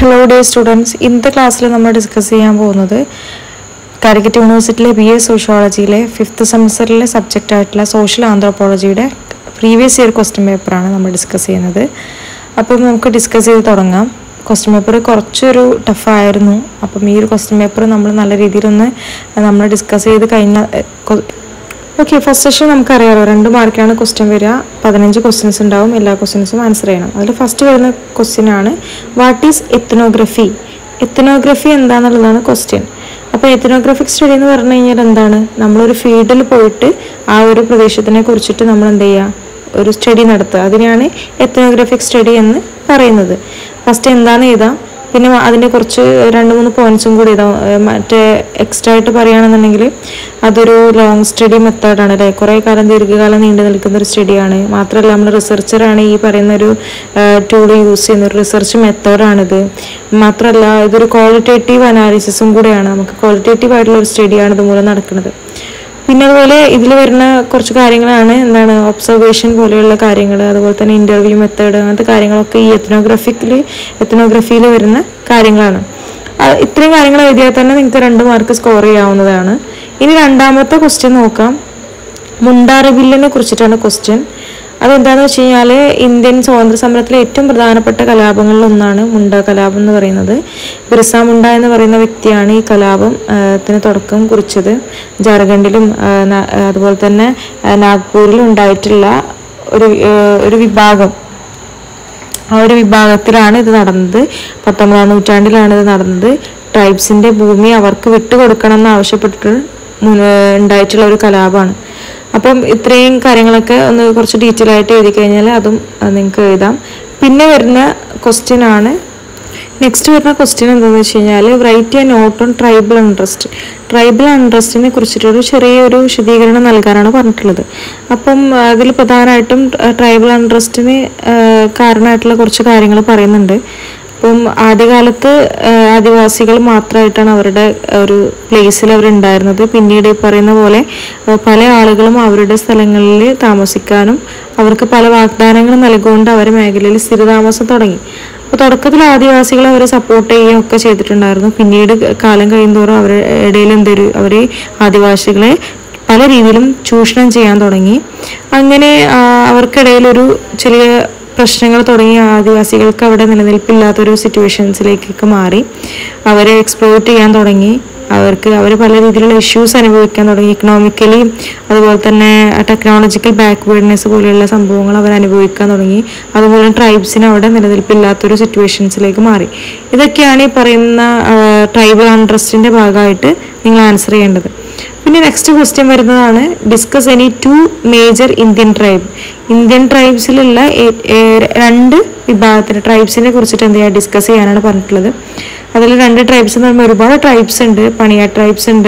hello day students ഇന്നത്തെ ക്ലാസ്സിൽ നമ്മൾ ഡിസ്കസ് ചെയ്യാൻ പോകുന്നത് കാലിക്കറ്റ് യൂണിവേഴ്സിറ്റിയിലെ ബി എ സോഷ്യോളജിയിലെ ഫിഫ്ത്ത് സെമിസ്റ്ററിലെ സബ്ജക്റ്റ് ആയിട്ടുള്ള സോഷ്യൽ ആന്ത്രോപോളജിയുടെ പ്രീവിയസ് ഇയർ ക്വസ്റ്റ്യൻ പേപ്പറാണ് നമ്മൾ ഡിസ്കസ് ചെയ്യുന്നത് അപ്പം നമുക്ക് ഡിസ്കസ് ചെയ്ത് തുടങ്ങാം ക്വസ്റ്റ്യൻ പേപ്പർ കുറച്ചൊരു ടഫായിരുന്നു അപ്പം ഈ ഒരു ക്വസ്റ്റ്യൻ പേപ്പർ നമ്മൾ നല്ല രീതിയിലൊന്ന് നമ്മൾ ഡിസ്കസ് ചെയ്ത് കഴിഞ്ഞ ഓക്കെ ഫസ്റ്റ് സെഷൻ നമുക്കറിയാലോ രണ്ട് മാർക്കാണ് ക്വസ്റ്റ്യൻ വരിക പതിനഞ്ച് ക്വസ്റ്റ്യൻസ് ഉണ്ടാവും എല്ലാ ക്വസ്റ്റ്യൻസും ആൻസർ ചെയ്യണം അതിൽ ഫസ്റ്റ് വരുന്ന ക്വസ്റ്റ്യൻ ആണ് വാട്ട് ഈസ് എത്തനോഗ്രഫി എത്തനോഗ്രഫി എന്താണെന്നുള്ളതാണ് ക്വസ്റ്റ്യൻ അപ്പോൾ എത്തനോഗ്രഫിക് സ്റ്റഡി എന്ന് പറഞ്ഞു കഴിഞ്ഞാൽ എന്താണ് നമ്മളൊരു ഫീൽഡിൽ പോയിട്ട് ആ ഒരു പ്രദേശത്തിനെ കുറിച്ചിട്ട് നമ്മൾ എന്ത് ചെയ്യുക ഒരു സ്റ്റഡി നടത്തുക അതിനെയാണ് എത്തനോഗ്രഫിക് സ്റ്റഡി എന്ന് പറയുന്നത് ഫസ്റ്റ് എന്താണ് എഴുതാം പിന്നെ അതിൻ്റെ കുറച്ച് രണ്ട് മൂന്ന് പോയിന്റ്സും കൂടി ഇതാ മറ്റേ എക്സ്ട്രാ ആയിട്ട് പറയുകയാണെന്നുണ്ടെങ്കിൽ അതൊരു ലോങ് സ്റ്റഡി മെത്തേഡാണ് അല്ലേ കുറേ കാലം ദീർഘകാലം നീണ്ടു നിൽക്കുന്ന ഒരു സ്റ്റഡിയാണ് മാത്രമല്ല നമ്മൾ റിസർച്ചറാണ് ഈ പറയുന്ന ഒരു ടൂൾ യൂസ് ചെയ്യുന്ന ഒരു റിസർച്ച് മെത്തേഡാണിത് മാത്രമല്ല ഇതൊരു ക്വാളിറ്റേറ്റീവ് അനാലിസിസും കൂടെയാണ് നമുക്ക് ക്വാളിറ്റേറ്റീവ് ആയിട്ടുള്ള ഒരു സ്റ്റഡിയാണ് ഇതുമൂലം നടക്കുന്നത് പിന്നെ അതുപോലെ ഇതിൽ വരുന്ന കുറച്ച് കാര്യങ്ങളാണ് എന്താണ് ഒബ്സർവേഷൻ പോലെയുള്ള കാര്യങ്ങൾ അതുപോലെ തന്നെ ഇന്റർവ്യൂ മെത്തേഡ് അങ്ങനത്തെ കാര്യങ്ങളൊക്കെ ഈ എത്തനോഗ്രഫിക്കിൽ എത്തനോഗ്രഫിയിൽ വരുന്ന കാര്യങ്ങളാണ് ആ, ഇത്രയും കാര്യങ്ങൾ എഴുതിയാൽ തന്നെ നിങ്ങൾക്ക് രണ്ട് മാർക്ക് സ്കോർ ചെയ്യാവുന്നതാണ് ഇനി രണ്ടാമത്തെ ക്വസ്റ്റ്യൻ നോക്കാം മുണ്ടാറ് ബില്ലിനെ കുറിച്ചിട്ടാണ് ക്വസ്റ്റ്യൻ അതെന്താണെന്ന് വെച്ച് കഴിഞ്ഞാൽ ഇന്ത്യൻ സ്വാതന്ത്ര്യ സമരത്തിലെ ഏറ്റവും പ്രധാനപ്പെട്ട കലാപങ്ങളിൽ ഒന്നാണ് മുണ്ട കലാപം എന്ന് പറയുന്നത് ബിർസ മുണ്ട എന്ന് പറയുന്ന വ്യക്തിയാണ് ഈ കലാപം ആ, ത്തിന് തുടക്കം കുറിച്ചത് ജാർഖണ്ഡിലും ആ, ന- ആ, അതുപോലെ തന്നെ ആ, നാഗ്പൂരിലും ഉണ്ടായിട്ടുള്ള ഒരു ആ, ഒരു വിഭാഗം ആ ഒരു വിഭാഗത്തിലാണ് ഇത് നടന്നത് പത്തൊമ്പതാം നൂറ്റാണ്ടിലാണ് ഇത് നടന്നത് ട്രൈബ്സിന്റെ ഭൂമി അവർക്ക് വിട്ടുകൊടുക്കണം എന്ന് ആവശ്യപ്പെട്ടിട്ട് മുൻ- ഏഹ് ഉണ്ടായിട്ടുള്ള ഒരു കലാപമാണ് അപ്പം ഇത്രയും കാര്യങ്ങളൊക്കെ ഒന്ന് കുറച്ച് ഡീറ്റെയിൽ ആയിട്ട് എഴുതി കഴിഞ്ഞാൽ അതും നിങ്ങൾക്ക് എഴുതാം പിന്നെ വരുന്ന ക്വസ്റ്റ്യൻ ആണ് നെക്സ്റ്റ് വരുന്ന ക്വസ്റ്റ്യൻ എന്താണെന്ന് വെച്ച് കഴിഞ്ഞാൽ write a note on tribal interest tribal ഇൻട്രസ്റ്റിനെ കുറിച്ചിട്ടൊരു ചെറിയൊരു വിശദീകരണം നൽകാനാണ് പറഞ്ഞിട്ടുള്ളത് അപ്പം അതിൽ പ്രധാനമായിട്ടും ട്രൈബൽ ഇൻട്രസ്റ്റിന് കാരണമായിട്ടുള്ള കുറച്ച് കാര്യങ്ങൾ പറയുന്നുണ്ട് അപ്പം ആദ്യകാലത്ത് ആ, ആദിവാസികൾ മാത്രമായിട്ടാണ് അവരുടെ ഒരു പ്ലേസിൽ അവരുണ്ടായിരുന്നത് പിന്നീട് ഈ പറയുന്ന പോലെ ആ, പല ആളുകളും അവരുടെ സ്ഥലങ്ങളിൽ താമസിക്കാനും അവർക്ക് പല വാഗ്ദാനങ്ങൾ നൽകുകൊണ്ട് അവരെ മേഖലയിൽ സ്ഥിരതാമസം തുടങ്ങി അപ്പോൾ തുടക്കത്തിൽ ആദിവാസികൾ അവരെ സപ്പോർട്ട് ചെയ്യുകയും ഒക്കെ ചെയ്തിട്ടുണ്ടായിരുന്നു പിന്നീട് കാലം കഴിയുന്തോറും അവരുടെ ഇടയിൽ എന്തൊരു അവർ ആദിവാസികളെ പല രീതിയിലും ചൂഷണം ചെയ്യാൻ തുടങ്ങി അങ്ങനെ ആ, അവർക്കിടയിലൊരു ചെറിയ പ്രശ്നങ്ങൾ തുടങ്ങി ആദിവാസികൾക്ക് അവിടെ നിലനിൽപ്പില്ലാത്തൊരു സിറ്റുവേഷൻസിലേക്കൊക്കെ മാറി അവരെ എക്സ്പ്ലോയിറ്റ് ചെയ്യാൻ തുടങ്ങി അവർക്ക് അവർ പല രീതിയിലുള്ള ഇഷ്യൂസ് അനുഭവിക്കാൻ തുടങ്ങി ഇക്കണോമിക്കലി അതുപോലെ തന്നെ ടെക്നോളജിക്കൽ ബാക്ക്വേർഡ്നെസ് പോലെയുള്ള സംഭവങ്ങൾ അവർ അനുഭവിക്കാൻ തുടങ്ങി അതുപോലെ ട്രൈബ്സിന് അവിടെ നിലനിൽപ്പില്ലാത്തൊരു സിറ്റുവേഷൻസിലേക്ക് മാറി ഇതൊക്കെയാണ് ഈ പറയുന്ന ട്രൈബൽ അൺട്രസ്റ്റിന്റെ ഭാഗമായിട്ട് നിങ്ങൾ ആൻസർ ചെയ്യേണ്ടത് പിന്നെ നെക്സ്റ്റ് ക്വസ്റ്റ്യൻ വരുന്നതാണ് discuss any two major Indian tribe Indian ട്രൈബ്സിലുള്ള ഏ- ഏ- രണ്ട് വിഭാഗത്തിന് ട്രൈബ്സിനെ കുറിച്ചിട്ട് എന്ത് ചെയ്യുക ഡിസ്കസ് ചെയ്യാനാണ് പറഞ്ഞിട്ടുള്ളത് അതിൽ രണ്ട് ട്രൈബ്സ് എന്ന് പറയുമ്പോൾ ഒരുപാട് ട്രൈബ്സ് ഉണ്ട് പണിയ ട്രൈബ്സ് ഉണ്ട്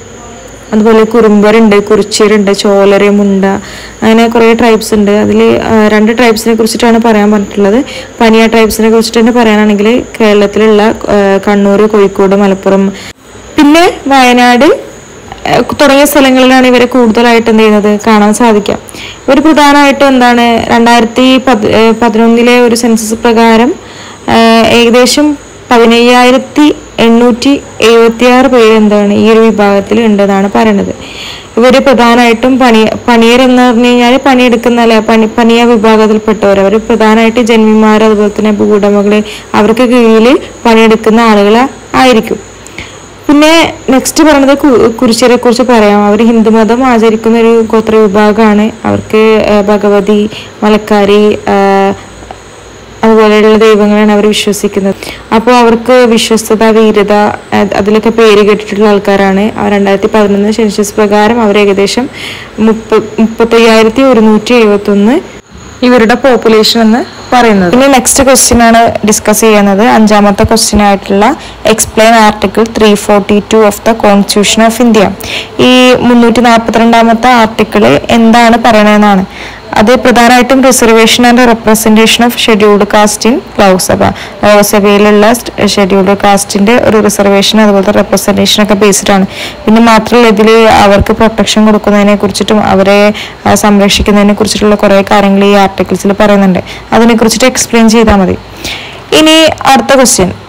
അതുപോലെ കുറുമ്പരുണ്ട് കുറിച്യരുണ്ട് ചോലര് മുണ്ട അങ്ങനെ കുറേ ട്രൈബ്സ് ഉണ്ട് അതിൽ രണ്ട് ട്രൈബ്സിനെ കുറിച്ചിട്ടാണ് പറയാൻ പറഞ്ഞിട്ടുള്ളത് പനിയ ട്രൈബ്സിനെ കുറിച്ചിട്ട് തന്നെ പറയാനാണെങ്കിൽ കേരളത്തിലുള്ള ആ, കണ്ണൂർ കോഴിക്കോട് മലപ്പുറം പിന്നെ വയനാട് ഏഹ് തുടങ്ങിയ സ്ഥലങ്ങളിലാണ് ഇവരെ കൂടുതലായിട്ട് എന്ത് ചെയ്യുന്നത് കാണാൻ സാധിക്കുക ഇവർ പ്രധാനമായിട്ടും എന്താണ് രണ്ടായിരത്തി പത് ഏഹ് പതിനൊന്നിലെ ഒരു സെൻസസ് പ്രകാരം ഏഹ് ഏകദേശം പതിനയ്യായിരത്തി എണ്ണൂറ്റി എഴുപത്തി ആറ് പേര് എന്താണ് ഈ ഒരു വിഭാഗത്തിൽ ഉണ്ടെന്നാണ് പറയുന്നത് ഇവര് പ്രധാനമായിട്ടും പണി പണിയർ എന്ന് പറഞ്ഞു കഴിഞ്ഞാൽ പണിയെടുക്കുന്ന അല്ലെ പണി പണിയ വിഭാഗത്തിൽപ്പെട്ടവർ അവർ പ്രധാനമായിട്ട് ജന്മിമാർ അതുപോലെ തന്നെ ഭൂവുടമകള് അവർക്ക് കീഴിൽ പണിയെടുക്കുന്ന ആളുകൾ ആയിരിക്കും പിന്നെ നെക്സ്റ്റ് പറയുന്നത് കുരിശരെ കുറിച്ച് പറയാം അവർ ഹിന്ദുമതം ആചരിക്കുന്ന ഒരു ഗോത്ര വിഭാഗമാണ് അവർക്ക് ആ, ഭഗവതി മലക്കാരി ആ, അതുപോലെയുള്ള ദൈവങ്ങളാണ് അവർ വിശ്വസിക്കുന്നത് അപ്പോൾ അവർക്ക് വിശ്വസ്തത വീരത അത് അതിലൊക്കെ പേര് കേട്ടിട്ടുള്ള ആൾക്കാരാണ് ആ രണ്ടായിരത്തി പതിനൊന്ന് സെൻസസ് പ്രകാരം അവർ ഏകദേശം മുപ്പ മുപ്പത്തയ്യായിരത്തി ഒരുന്നൂറ്റി എഴുപത്തി ഒന്ന് ഇവരുടെ പോപ്പുലേഷൻ എന്ന് പറയുന്നത് ഇനി നെക്സ്റ്റ് ക്വസ്റ്റ്യൻ ആണ് ഡിസ്കസ് ചെയ്യുന്നത് അഞ്ചാമത്തെ ക്വസ്റ്റ്യൻ ആയിട്ടുള്ള explain article three forty two of the constitution of India ഈ മുന്നൂറ്റി നാൽപ്പത്തിരണ്ടാമത്തെ ആർട്ടിക്കിൾ എന്താണ് പറയണതെന്നാണ് അത് പ്രധാനമായിട്ടും reservation and representation of scheduled caste in Lok Sabha ലോക്സഭയിലുള്ള ഷെഡ്യൂൾഡ് കാസ്റ്റിന്റെ ഒരു റിസർവേഷൻ അതുപോലത്തെ റെപ്രസെന്റേഷൻ ഒക്കെ ബേസ്ഡ് ആണ് പിന്നെ മാത്രമല്ല ഇതിൽ അവർക്ക് പ്രൊട്ടക്ഷൻ കൊടുക്കുന്നതിനെ കുറിച്ചിട്ടും അവരെ ആ, സംരക്ഷിക്കുന്നതിനെ കുറിച്ചിട്ടുള്ള കുറേ കാര്യങ്ങൾ ഈ ആർട്ടിക്കിൾസിൽ പറയുന്നുണ്ട് അതിനെ കുറിച്ചിട്ട് എക്സ്പ്ലെയിൻ ചെയ്താൽ മതി ഇനി അടുത്ത ക്വസ്റ്റ്യൻ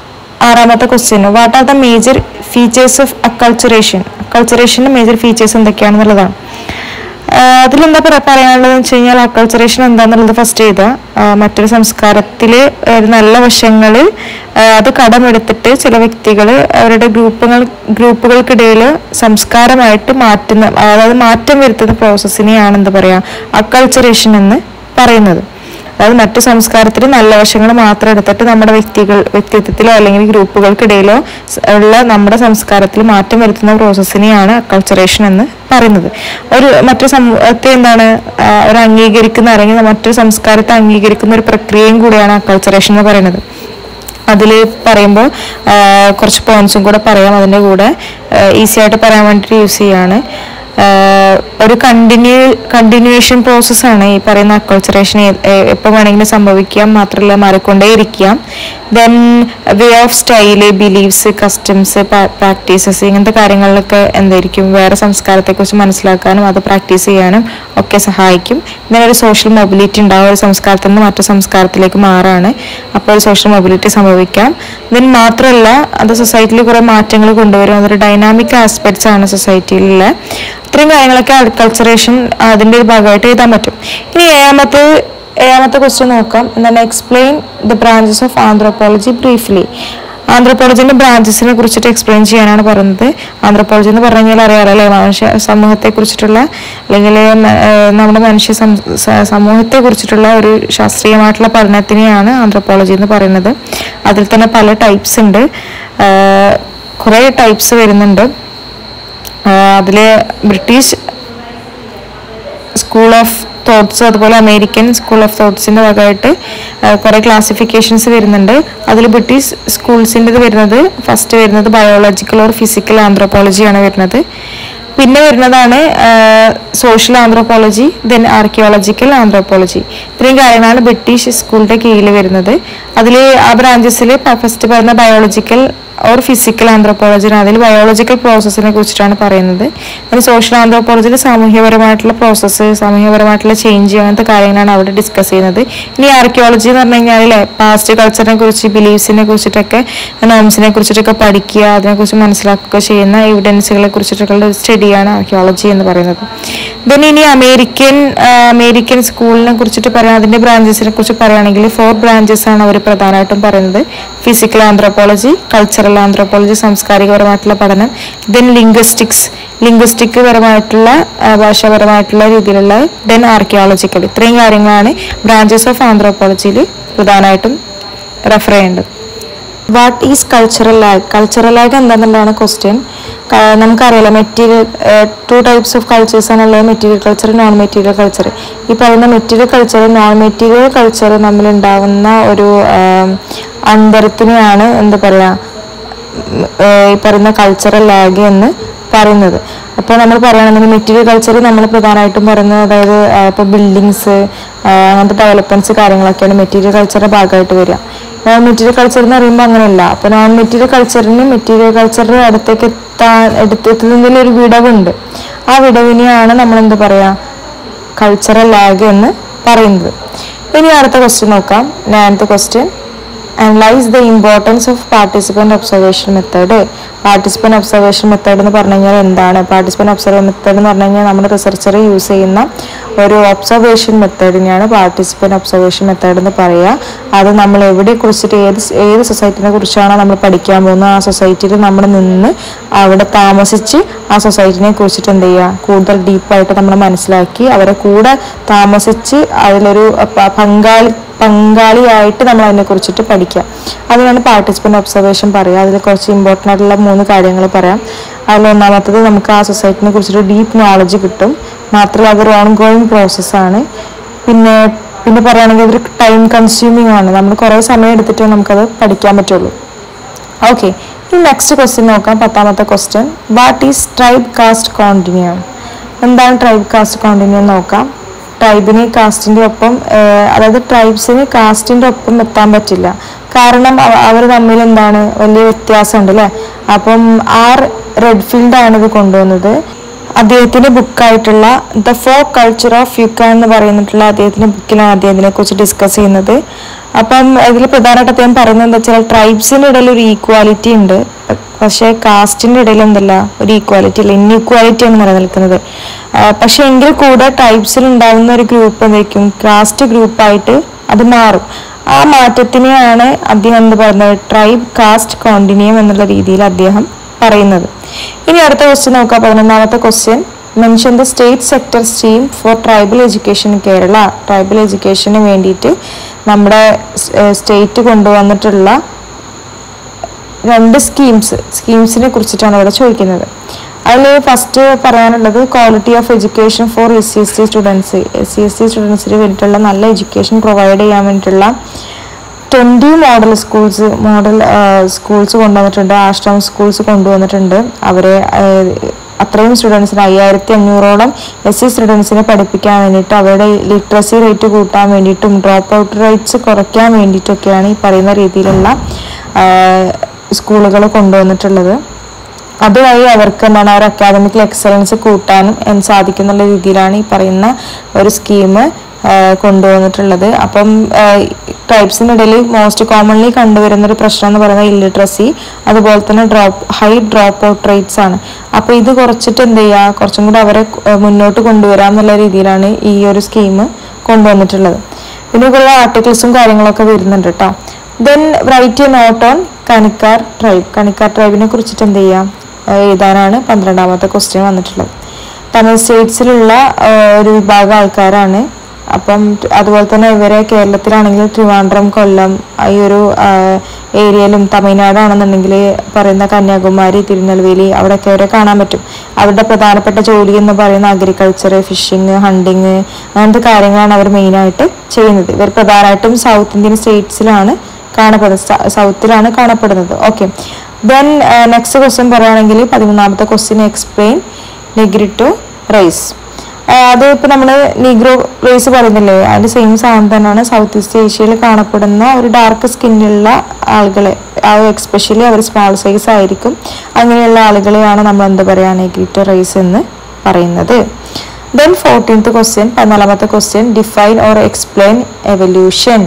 ആറാമത്തെ question what are the major features of acculturation അക്കൾച്ചറേഷൻ്റെ മേജർ ഫീച്ചേഴ്സ് എന്തൊക്കെയാണെന്നുള്ളതാണ് ആഹ് അതിലെന്താ പറ- പറയാനുള്ളതെന്ന് വെച്ച് കഴിഞ്ഞാൽ അക്കൾച്ചറേഷൻ എന്താന്നുള്ളത് ഫസ്റ്റ് ചെയ്ത മറ്റൊരു സംസ്കാരത്തിൽ നല്ല വശങ്ങൾ അത് കടമെടുത്തിട്ട് ചില വ്യക്തികൾ അവരുടെ ഗ്രൂപ്പുകൾ ഗ്രൂപ്പുകൾക്കിടയിൽ സംസ്കാരമായിട്ട് മാറ്റുന്ന അതായത് മാറ്റം വരുത്തുന്ന പ്രോസസ്സിനെയാണ് എന്താ പറയുക അക്കൾച്ചറേഷൻ എന്ന് പറയുന്നത് അതായത് മറ്റു സംസ്കാരത്തിൽ നല്ല വശങ്ങൾ മാത്രം എടുത്തിട്ട് നമ്മുടെ വ്യക്തികൾ വ്യക്തിത്വത്തിലോ അല്ലെങ്കിൽ ഗ്രൂപ്പുകൾക്കിടയിലോ സ് ഉള്ള നമ്മുടെ സംസ്കാരത്തിൽ മാറ്റം വരുത്തുന്ന പ്രോസസ്സിനെയാണ് അക്കൾച്ചറേഷൻ എന്ന് പറയുന്നത് ഒരു മറ്റു സമൂഹത്തെ എന്താണ് ആ, ഒരു അംഗീകരിക്കുന്ന അല്ലെങ്കിൽ മറ്റൊരു സംസ്കാരത്തെ അംഗീകരിക്കുന്ന ഒരു പ്രക്രിയയും കൂടിയാണ് അക്കൾച്ചറേഷൻ എന്ന് പറയുന്നത് അതിൽ പറയുമ്പോൾ കുറച്ച് പോയിന്റ്സും കൂടെ പറയാം അതിൻ്റെ കൂടെ ഈസി ആയിട്ട് പറയാൻ വേണ്ടിയിട്ട് യൂസ് ചെയ്യാണ് ആഹ് ഒരു കണ്ടിന്യൂ കണ്ടിന്യൂവേഷൻ പ്രോസസ്സാണ് ഈ പറയുന്ന അക്കൾച്ചറേഷൻ എപ്പോൾ വേണമെങ്കിലും സംഭവിക്കാം മാത്രമല്ല മാറിക്കൊണ്ടേയിരിക്കാം then way of style beliefs customs practices ഇങ്ങനത്തെ കാര്യങ്ങളിലൊക്കെ എന്തായിരിക്കും വേറെ സംസ്കാരത്തെക്കുറിച്ച് മനസ്സിലാക്കാനും അത് പ്രാക്ടീസ് ചെയ്യാനും ഒക്കെ സഹായിക്കും ഇങ്ങനെ ഒരു സോഷ്യൽ മൊബിലിറ്റി ഉണ്ടാവും ഒരു സംസ്കാരത്തിൽ നിന്ന് മറ്റു സംസ്കാരത്തിലേക്ക് മാറാണ് അപ്പോൾ ഒരു സോഷ്യൽ മൊബിലിറ്റി സംഭവിക്കാം ദെൻ മാത്രമല്ല അത് സൊസൈറ്റിയിൽ കുറേ മാറ്റങ്ങൾ കൊണ്ടുവരും അതൊരു ഡൈനാമിക് ആസ്പെക്ട്സ് ആണ് സൊസൈറ്റിയിലുള്ള ഇത്രയും കാര്യങ്ങളൊക്കെ അഗ്രികൾച്ചറേഷൻ അതിൻ്റെ ഒരു ഭാഗമായിട്ട് എഴുതാൻ പറ്റും ഇനി ഏഴാമത്തെ ഏഴാമത്തെ ക്വസ്റ്റ്യൻ നോക്കാം എന്താണ് explain the branches of anthropology briefly ആന്ത്രോപോളജിന്റെ ബ്രാഞ്ചസിനെ കുറിച്ചിട്ട് എക്സ്പ്ലെയിൻ ചെയ്യാനാണ് പറയുന്നത് ആന്ത്രോപോളജി എന്ന് പറഞ്ഞു കഴിഞ്ഞാൽ അറിയാലോ അല്ലേ മനുഷ്യ സമൂഹത്തെ കുറിച്ചിട്ടുള്ള അല്ലെങ്കിൽ മ- ഏഹ് നമ്മുടെ മനുഷ്യ സം- സ- സമൂഹത്തെ കുറിച്ചിട്ടുള്ള ഒരു ശാസ്ത്രീയമായിട്ടുള്ള പഠനത്തിനെയാണ് ആന്ത്രോപോളജി എന്ന് പറയുന്നത് അതിൽ തന്നെ പല ടൈപ്സ് ഉണ്ട് ഏഹ് കുറേ ടൈപ്സ് വരുന്നുണ്ട് അതിൽ ബ്രിട്ടീഷ് സ്കൂൾ ഓഫ് തോട്ട്സ് അതുപോലെ അമേരിക്കൻ സ്കൂൾ ഓഫ് തോട്ട്സിൻ്റെ ഭാഗമായിട്ട് കുറേ ക്ലാസിഫിക്കേഷൻസ് വരുന്നുണ്ട് അതിൽ ബ്രിട്ടീഷ് സ്കൂൾസിൻ്റെത് വരുന്നത് ഫസ്റ്റ് വരുന്നത് ബയോളജിക്കൽ ഓർ ഫിസിക്കൽ ആന്ത്രോപോളജിയാണ് വരുന്നത് പിന്നെ വരുന്നതാണ് social anthropology then archaeological anthropology ഇത്രയും കാര്യങ്ങളാണ് ബ്രിട്ടീഷ് സ്കൂളിൻ്റെ കീഴിൽ വരുന്നത് അതിൽ ആ ബ്രാഞ്ചസിൽ ഫസ്റ്റ് പറയുന്ന ബയോളജിക്കൽ ഓർ ഫിസിക്കൽ ആന്ത്രോപോളജിന് അതിൽ ബയോളജിക്കൽ പ്രോസസ്സിനെ കുറിച്ചിട്ടാണ് പറയുന്നത് അതിന് സോഷ്യൽ ആന്ത്രോപോളജിയിൽ സാമൂഹ്യപരമായിട്ടുള്ള പ്രോസസ്സ് സാമൂഹ്യപരമായിട്ടുള്ള ചേഞ്ച് അങ്ങനത്തെ കാര്യങ്ങളാണ് അവിടെ ഡിസ്കസ് ചെയ്യുന്നത് ഇനി ആർക്കിയോളജി എന്ന് പറഞ്ഞു കഴിഞ്ഞാൽ അല്ലേ പാസ്റ്റ് കൾച്ചറിനെ കുറിച്ച് ബിലീഫ്സിനെ കുറിച്ചിട്ടൊക്കെ നോംസിനെ കുറിച്ചിട്ടൊക്കെ പഠിക്കുക അതിനെക്കുറിച്ച് മനസ്സിലാക്കുക ചെയ്യുന്ന എവിഡൻസുകളെ കുറിച്ചിട്ടൊക്കെയുള്ള ഒരു സ്റ്റഡിയാണ് ആർക്കിയോളജി എന്ന് പറയുന്നത് ദെൻ ഇനി അമേരിക്കൻ ആ, അമേരിക്കൻ സ്കൂളിനെ കുറിച്ചിട്ട് പറയാം അതിന്റെ ബ്രാഞ്ചസിനെ കുറിച്ച് പറയുകയാണെങ്കിൽ ഫോർ ബ്രാഞ്ചസ് ആണ് അവർ പ്രധാനമായിട്ടും പറയുന്നത് ഫിസിക്കൽ ആന്ത്രോപോളജി കൾച്ചറൽ ആന്ത്രോപോളജി സാംസ്കാരികപരമായിട്ടുള്ള പഠനം ദെൻ ലിംഗ്വിസ്റ്റിക്സ് ലിംഗ്വിസ്റ്റിക് പരമായിട്ടുള്ള ആ, ഭാഷാപരമായിട്ടുള്ള രീതിയിലുള്ള ദെൻ ആർക്കിയോളജിക്കൽ ഇത്രയും കാര്യങ്ങളാണ് ബ്രാഞ്ചസ് ഓഫ് ആന്ത്രോപോളജിയിൽ പ്രധാനമായിട്ടും റെഫർ ചെയ്യേണ്ടത് what is cultural lag cultural lag എന്താണെന്നുള്ളതാണ് ക്വസ്റ്റ്യൻ നമുക്കറിയാലോ material two types of cultures ആണുള്ളത് material culture non material culture ഈ പറയുന്ന material culture non material culture തമ്മിലുണ്ടാവുന്ന ഒരു ആം, അന്തരത്തിനെയാണ് എന്താ പറയുക ഉം, ഏഹ് ഈ പറയുന്ന കൾച്ചറൽ ലാഗ് എന്ന് പറയുന്നത് അപ്പോൾ നമ്മൾ പറയുകയാണെന്നുണ്ടെങ്കിൽ മെറ്റീരിയൽ കൾച്ചർ നമ്മൾ പ്രധാനമായിട്ടും പറയുന്നത് അതായത് ഇപ്പോൾ ബിൽഡിങ്സ് അങ്ങനത്തെ ഡെവലപ്മെന്റ്സ് കാര്യങ്ങളൊക്കെയാണ് മെറ്റീരിയൽ കൾച്ചറിന്റെ ഭാഗമായിട്ട് വരിക നോൺ മെറ്റീരിയൽ കൾച്ചർ എന്ന് പറയുമ്പോൾ അങ്ങനെയല്ല അപ്പോൾ നോൺ മെറ്റീരിയൽ കൾച്ചറിന് മെറ്റീരിയൽ കൾച്ചറിന്റെ അടുത്തേക്ക് എത്താൻ എടുത്തെത്തുന്നതിൽ ഒരു വിടവുണ്ട് ആ വിടവിനെയാണ് നമ്മൾ എന്താ പറയുക കൾച്ചറൽ ലാഗ് എന്ന് പറയുന്നത് ഇനി അടുത്ത ക്വസ്റ്റ്യൻ നോക്കാം ninth question analyse the importance of participant observation method participant observation method എന്ന് പറഞ്ഞു കഴിഞ്ഞാൽ എന്താണ് പാർട്ടിസിപ്പൻറ്റ് ഒബ്സർവേഷൻ മെത്തേഡ് എന്ന് പറഞ്ഞു കഴിഞ്ഞാൽ നമ്മുടെ റിസർച്ചർ യൂസ് ചെയ്യുന്ന ഒരു ഒബ്സർവേഷൻ മെത്തേഡിനെയാണ് പാർട്ടിസിപ്പൻറ്റ് ഒബ്സർവേഷൻ മെത്തേഡ് എന്ന് പറയുക അത് നമ്മൾ എവിടെ കുറിച്ചിട്ട് ഏത് സ് ഏത് സൊസൈറ്റിനെ കുറിച്ചാണോ നമ്മൾ പഠിക്കാൻ പോകുന്നത് ആ സൊസൈറ്റിയിൽ നമ്മൾ നിന്ന് അവിടെ താമസിച്ച് ആ സൊസൈറ്റിനെ കുറിച്ചിട്ട് എന്ത് ചെയ്യുക കൂടുതൽ ഡീപ്പായിട്ട് നമ്മൾ മനസ്സിലാക്കി അവരെ കൂടെ താമസിച്ച് അതിലൊരു പ- പങ്കാളി പങ്കാളിയായിട്ട് നമ്മൾ അതിനെ കുറിച്ചിട്ട് പഠിക്കുക അതിനാണ് പാർട്ടിസിപ്പൻ്റ് ഒബ്സർവേഷൻ പറയുക അതിൽ കുറച്ച് ഇമ്പോർട്ടൻ്റ് ആയിട്ടുള്ള മൂന്ന് കാര്യങ്ങൾ പറയാം അതിൽ ഒന്നാമത്തത് നമുക്ക് ആ സൊസൈറ്റിനെ കുറിച്ചൊരു ഡീപ്പ് നോളജ് കിട്ടും മാത്രമല്ല അതൊരു ഓൺ ഗോയിങ് പ്രോസസ്സാണ് പിന്നെ പിന്നെ പറയുകയാണെങ്കിൽ അതൊരു ടൈം കൺസ്യൂമിങ് ആണ് നമ്മൾ കുറേ സമയം എടുത്തിട്ടേ നമുക്കത് പഠിക്കാൻ പറ്റുള്ളൂ ഓക്കെ ഇനി നെക്സ്റ്റ് ക്വസ്റ്റ്യൻ നോക്കാം പത്താമത്തെ question what is tribe caste continuum എന്താണ് ട്രൈബ് കാസ്റ്റ് കോണ്ടിന്യൂം നോക്കാം ട്രൈബിന് കാസ്റ്റിൻ്റെ ഒപ്പം ഏഹ്, അതായത് ട്രൈബ്സിന് കാസ്റ്റിൻ്റെ ഒപ്പം എത്താൻ പറ്റില്ല കാരണം അവർ തമ്മിൽ എന്താണ് വലിയ വ്യത്യാസമുണ്ട് അല്ലേ അപ്പം ആർ റെഡ്ഫീൽഡ് ആണ് ഇത് കൊണ്ടുവന്നത് അദ്ദേഹത്തിന്റെ ബുക്കായിട്ടുള്ള ദ ഫോ കൾച്ചർ ഓഫ് യുക്ക എന്ന് പറയുന്നിട്ടുള്ള അദ്ദേഹത്തിന്റെ ബുക്കിലാണ് അദ്ദേഹം ഇതിനെക്കുറിച്ച് ഡിസ്കസ് ചെയ്യുന്നത് അപ്പം ഇതിൽ പ്രധാനമായിട്ട് അദ്ദേഹം പറയുന്നത് എന്താ വെച്ചാൽ ട്രൈബ്സിന്റെ ഇടയിൽ ഒരു ഈക്വാലിറ്റി ഉണ്ട് പക്ഷേ കാസ്റ്റിന്റെ ഇടയിൽ എന്തല്ല ഒരു ഈക്വാലിറ്റി ഇല്ല ഇൻഇക്വാലിറ്റി ആണ് നിലനിൽക്കുന്നത് ആ, പക്ഷേ എങ്കിൽ കൂടെ ട്രൈബ്സിൽ ഉണ്ടാകുന്ന ഒരു ഗ്രൂപ്പ് എന്തായിരിക്കും കാസ്റ്റ് ഗ്രൂപ്പായിട്ട് അത് മാറും ആ മാറ്റത്തിനെയാണ് അദ്ദേഹം എന്ത് പറയുന്നത് ട്രൈബ് കാസ്റ്റ് കോണ്ടിന്യൂം എന്നുള്ള രീതിയിൽ അദ്ദേഹം പറയുന്നത് ഇനി അടുത്ത ക്വസ്റ്റ്യൻ നോക്കാം പതിനൊന്നാമത്തെ question mention the state sector scheme for tribal education Kerala tribal എഡ്യൂക്കേഷന് വേണ്ടിയിട്ട് നമ്മുടെ സ്റ്റേറ്റ് കൊണ്ടുവന്നിട്ടുള്ള രണ്ട് സ്കീംസ് സ്കീംസിനെ കുറിച്ചിട്ടാണ് ഇവിടെ ചോദിക്കുന്നത് അതിൽ ഫസ്റ്റ് പറയാനുള്ളത് quality of education for S C S T students S C S T സ്റ്റുഡൻസിന് വേണ്ടിയിട്ടുള്ള നല്ല എഡ്യൂക്കേഷൻ പ്രൊവൈഡ് ചെയ്യാൻ വേണ്ടിയിട്ടുള്ള twenty model schools model schools കൊണ്ടുവന്നിട്ടുണ്ട് ആശ്രമ സ്കൂൾസ് കൊണ്ടുവന്നിട്ടുണ്ട് അവരെ ആ, അത്രയും സ്റ്റുഡൻസിന് അയ്യായിരത്തി അഞ്ഞൂറോളം എസ് സി സ്റ്റുഡൻസിനെ പഠിപ്പിക്കാൻ വേണ്ടിയിട്ട് അവരുടെ ലിറ്ററസി റേറ്റ് കൂട്ടാൻ വേണ്ടിയിട്ടും ഡ്രോപ്പ് ഔട്ട് റേറ്റ്സ് കുറയ്ക്കാൻ വേണ്ടിയിട്ടൊക്കെയാണ് ഈ പറയുന്ന രീതിയിലുള്ള സ്കൂളുകൾ കൊണ്ടുവന്നിട്ടുള്ളത് അതുവഴി അവർക്ക് എന്താണ് അവർ അക്കാദമിക് എക്സലൻസ് കൂട്ടാനും എന്ന് സാധിക്കുന്നുള്ള രീതിയിലാണ് ഈ പറയുന്ന ഒരു സ്കീം കൊണ്ടുവന്നിട്ടുള്ളത് അപ്പം ട്രൈബ്സിനിടയിൽ മോസ്റ്റ് കോമൺലി കണ്ടുവരുന്ന ഒരു പ്രശ്നം എന്ന് പറയുന്നത് ഇല്ലിട്രസി അതുപോലെ തന്നെ drop high drop out rates ആണ് അപ്പോൾ ഇത് കുറച്ചിട്ട് എന്ത് ചെയ്യുക കുറച്ചും കൂടി അവരെ ഏർ മുന്നോട്ട് കൊണ്ടുവരാം എന്നുള്ള രീതിയിലാണ് ഈ ഒരു സ്കീം കൊണ്ടുവന്നിട്ടുള്ളത് പിന്നെ ഇതുള്ള ആർട്ടിക്കിൾസും കാര്യങ്ങളൊക്കെ വരുന്നുണ്ട് കേട്ടോ then write a note on Kanikkar tribe Kanikkar ട്രൈബിനെ കുറിച്ചിട്ട് എന്ത് ചെയ്യാം ഏഹ് എഴുതാനാണ് പന്ത്രണ്ടാമത്തെ ക്വസ്റ്റ്യൻ വന്നിട്ടുള്ളത് തമിഴ് സ്റ്റേറ്റ്സിലുള്ള ഏഹ് ഒരു വിഭാഗം ആൾക്കാരാണ് അപ്പം ട് അതുപോലെ തന്നെ ഇവരെ കേരളത്തിലാണെങ്കിൽ ട്രിവാൻഡ്രം കൊല്ലം ഈ ഒരു ഏരിയയിലും തമിഴ്നാടാണെന്നുണ്ടെങ്കിൽ പറയുന്ന കന്യാകുമാരി തിരുനെൽവേലി അവിടെയൊക്കെ അവരെ കാണാൻ പറ്റും അവരുടെ പ്രധാനപ്പെട്ട ജോലി എന്ന് പറയുന്ന അഗ്രികൾച്ചർ ഫിഷിങ് ഹണ്ടിങ് അങ്ങനത്തെ കാര്യങ്ങളാണ് അവർ മെയിനായിട്ട് ചെയ്യുന്നത് ഇവർ പ്രധാനമായിട്ടും സൗത്ത് ഇന്ത്യൻ സ്റ്റേറ്റ്സിലാണ് കാണപ്പെടുന്നത് സ- സൗത്തിലാണ് കാണപ്പെടുന്നത് ഓക്കെ ദെൻ നെക്സ്റ്റ് ക്വസ്റ്റ്യൻ പറയുകയാണെങ്കിൽ പതിമൂന്നാമത്തെ ക്വസ്റ്റ്യൻ എക്സ്പ്ലെയിൻ നെഗ്രിറ്റോ റൈസ് അത് ഇപ്പൊ നമ്മള് നീഗ്രോ റേസ് പറയുന്നില്ലേ അതിന്റെ സെയിം സാധനം തന്നെയാണ് സൗത്ത് ഈസ്റ്റ് ഏഷ്യയിൽ കാണപ്പെടുന്ന ഒരു ഡാർക്ക് സ്കിന്നുള്ള ആളുകളെ ആ എക്സ്പെഷ്യലി അവർ സ്മോൾ സൈസ് ആയിരിക്കും അങ്ങനെയുള്ള ആളുകളെയാണ് നമ്മൾ എന്താ പറയുക നെഗ്രിറ്റോ റേസ് എന്ന് പറയുന്നത് ദെൻ ഫോർട്ടീൻത്ത് ക്വസ്റ്റ്യൻ പതിനാലാമത്തെ question define or explain evolution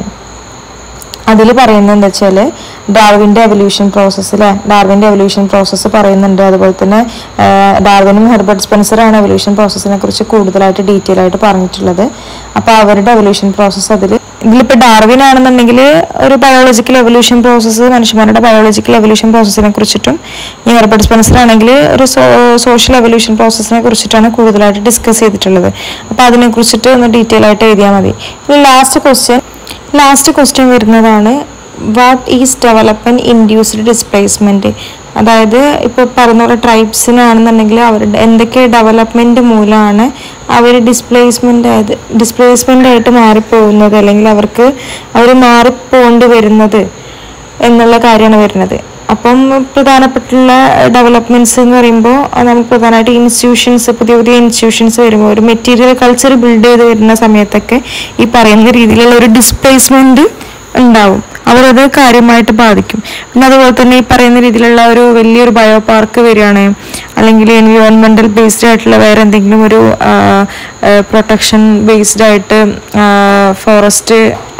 അതിൽ പറയുന്നത് എന്താ വെച്ചാൽ ഡാർവിൻ്റെ എവല്യൂഷൻ പ്രോസസ്സ് അല്ലേ ഡാർവിൻ്റെ എവല്യൂഷൻ പ്രോസസ്സ് പറയുന്നുണ്ട് അതുപോലെ തന്നെ ആ, ഡാർവിനും ഹെർബർട്ട് സ്പെൻസറാണ് എവല്യൂഷൻ പ്രോസസ്സിനെ കുറിച്ച് കൂടുതലായിട്ട് ഡീറ്റെയിൽ ആയിട്ട് പറഞ്ഞിട്ടുള്ളത് അപ്പോൾ അവരുടെ എവല്യൂഷൻ പ്രോസസ്സ് അതിൽ ഇതിലിപ്പോൾ ഡാർവിൻ ആണെന്നുണ്ടെങ്കിൽ ഒരു ബയോളജിക്കൽ എവല്യൂഷൻ പ്രോസസ്സ് മനുഷ്യന്മാരുടെ ബയോളജിക്കൽ എവല്യൂഷൻ പ്രോസസ്സിനെ കുറിച്ചിട്ടും ഈ ഹെർബർട്ട് സ്പെൻസർ ആണെങ്കിൽ ഒരു സോഷ്യൽ എവല്യൂഷൻ പ്രോസസ്സിനെ കുറിച്ചിട്ടാണ് കൂടുതലായിട്ട് ഡിസ്കസ് ചെയ്തിട്ടുള്ളത് അപ്പോൾ അതിനെ കുറിച്ചിട്ട് ഒന്ന് ഡീറ്റെയിൽ ആയിട്ട് എഴുതിയാൽ മതി ഇനി ലാസ്റ്റ് ക്വസ്റ്റ്യൻ ലാസ്റ്റ് ക്വസ്റ്റ്യൻ വരുന്നതാണ് what is development induced displacement അതായത് ഇപ്പോൾ പറഞ്ഞ പോലെ ട്രൈബ്സിനാണെന്നുണ്ടെങ്കിൽ അവരുടെ എന്തൊക്കെ ഡെവലപ്മെന്റ് മൂലമാണ് അവർ ഡിസ്പ്ലേസ്മെന്റ് ആയത് ഡിസ്പ്ലേസ്മെന്റ് ആയിട്ട് മാറിപ്പോകുന്നത് അല്ലെങ്കിൽ അവർക്ക് അവർ മാറിപ്പോണ്ടി വരുന്നത് എന്നുള്ള കാര്യമാണ് വരുന്നത് അപ്പം പ്രധാനപ്പെട്ടുള്ള ഡെവലപ്മെന്റ്സ് എന്ന് പറയുമ്പോൾ നമുക്ക് പ്രധാനമായിട്ട് ഇൻസ്റ്റിറ്റ്യൂഷൻസ് പുതിയ പുതിയ ഇൻസ്റ്റിറ്റ്യൂഷൻസ് വരുമ്പോൾ ഒരു മെറ്റീരിയൽ കൾച്ചർ ബിൽഡ് ചെയ്ത് വരുന്ന സമയത്തൊക്കെ ഈ പറയുന്ന രീതിയിലുള്ള ഒരു ഡിസ്പ്ലേസ്മെന്റ് ഉണ്ടാവും അവരത് കാര്യമായിട്ട് ബാധിക്കും പിന്നെ അതുപോലെ തന്നെ ഈ പറയുന്ന രീതിയിലുള്ള ഒരു വലിയൊരു ബയോ പാർക്ക് വരികയാണ് അല്ലെങ്കിൽ എൻവിയോൺമെന്റൽ ബേസ്ഡ് ആയിട്ടുള്ള വേറെ എന്തെങ്കിലും ഒരു പ്രൊട്ടക്ഷൻ ബേസ്ഡ് ആയിട്ട് ഫോറസ്റ്റ്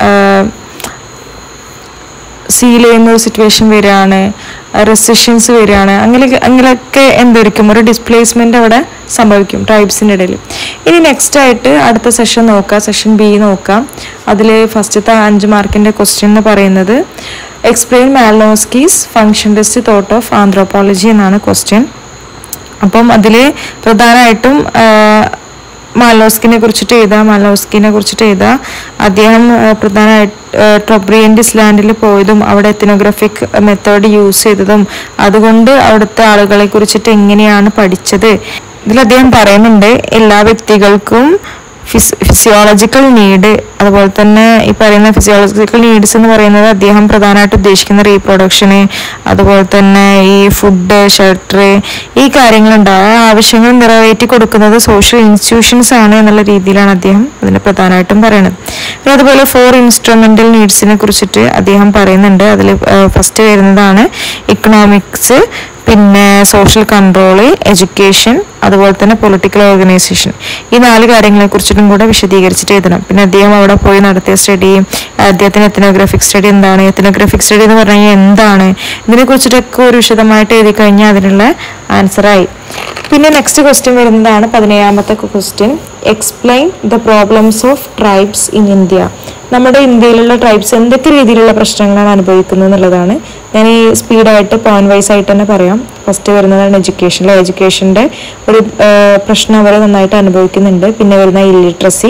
സീൽ ചെയ്യുന്ന ഒരു സിറ്റുവേഷൻ വരികയാണ് റെസ്ട്രിക്ഷൻസ് വരികയാണ് അങ്ങനെ അങ്ങനെയൊക്കെ എന്തായിരിക്കും ഒരു ഡിസ്പ്ലേസ്മെന്റ് അവിടെ സംഭവിക്കും ട്രൈബ്സിൻ്റെ ഇടയിൽ ഇനി നെക്സ്റ്റ് ആയിട്ട് അടുത്ത സെഷൻ നോക്കാം സെഷൻ ബി നോക്കാം അതിൽ ഫസ്റ്റത്തെ അഞ്ച് മാർക്കിന്റെ ക്വസ്റ്റ്യൻ എന്ന് പറയുന്നത് explain Malinowski's functionalist thought of anthropology എന്നാണ് ക്വസ്റ്റ്യൻ അപ്പം അതിൽ പ്രധാനമായിട്ടും മാലോസ്കിനെ കുറിച്ചിട്ട് എഴുതാ മാലോസ്കിനെ കുറിച്ചിട്ട് എഴുതാ അദ്ദേഹം ആ, പ്രധാനമായിട്ട് ട്രൊബ്രിയൻറ്റിസ് ലാൻഡിൽ പോയതും അവിടെ എത്തിനോഗ്രാഫിക് മെത്തേഡ് യൂസ് ചെയ്തതും അതുകൊണ്ട് അവിടുത്തെ ആളുകളെ കുറിച്ചിട്ട് എങ്ങനെയാണ് പഠിച്ചത് ഇതിൽ അദ്ദേഹം പറയുന്നുണ്ട് എല്ലാ വ്യക്തികൾക്കും ഫിസ് ഫിസിയോളജിക്കൽ നീഡ് അതുപോലെ തന്നെ ഈ പറയുന്ന ഫിസിയോളജിക്കൽ നീഡ്സ് എന്ന് പറയുന്നത് അദ്ദേഹം പ്രധാനമായിട്ട് ഉദ്ദേശിക്കുന്ന റീപ്രൊഡക്ഷന് അതുപോലെ തന്നെ ഈ ഫുഡ് ഷെൽട്ടർ ഈ കാര്യങ്ങളുണ്ട് ആ ആവശ്യങ്ങൾ നിറവേറ്റി കൊടുക്കുന്നത് സോഷ്യൽ ഇൻസ്റ്റിറ്റ്യൂഷൻസ് ആണ് എന്നുള്ള രീതിയിലാണ് അദ്ദേഹം അതിന് പ്രധാനമായിട്ടും പറയുന്നത് പിന്നെ അതുപോലെ ഫോർ ഇൻസ്ട്രുമെന്റൽ നീഡ്സിനെ കുറിച്ചിട്ട് അദ്ദേഹം പറയുന്നുണ്ട് അതിൽ ഫസ്റ്റ് വരുന്നതാണ് ഇക്കണോമിക്സ് പിന്നെ സോഷ്യൽ കൺട്രോള് എഡ്യൂക്കേഷൻ അതുപോലെ തന്നെ പൊളിറ്റിക്കൽ ഓർഗനൈസേഷൻ ഈ നാല് കാര്യങ്ങളെ കുറിച്ചിട്ടും കൂടെ വിശദീകരിച്ചിട്ട് എഴുതണം പിന്നെ അദ്ദേഹം അവിടെ പോയി നടത്തിയ സ്റ്റഡി അദ്ദേഹത്തിന് എത്തനോഗ്രാഫിക് സ്റ്റഡി എന്താണ് എത്തനോഗ്രാഫിക് സ്റ്റഡി എന്ന് പറഞ്ഞു കഴിഞ്ഞാൽ എന്താണ് ഇതിനെ കുറിച്ചിട്ടൊക്കെ ഒരു വിശദമായിട്ട് എഴുതി കഴിഞ്ഞാൽ അതിനുള്ള ആൻസറായി പിന്നെ നെക്സ്റ്റ് ക്വസ്റ്റ്യൻ വരുന്നതാണ് പതിനേഴാമത്തെ question explain the problems of tribes in India നമ്മുടെ ഇന്ത്യയിലുള്ള ട്രൈബ്സ് എന്തൊക്കെ രീതിയിലുള്ള പ്രശ്നങ്ങളാണ് അനുഭവിക്കുന്നത് എന്നുള്ളതാണ് ഞാൻ ഈ സ്പീഡായിട്ട് പോയിന്റ് വൈസ് ആയിട്ട് തന്നെ പറയാം ഫസ്റ്റ് വരുന്നതാണ് എഡ്യൂക്കേഷനിലെ എഡ്യൂക്കേഷൻ്റെ ഒരു ആ, പ്രശ്നം അവർ നന്നായിട്ട് അനുഭവിക്കുന്നുണ്ട് പിന്നെ വരുന്ന ഇല്ലിട്രസി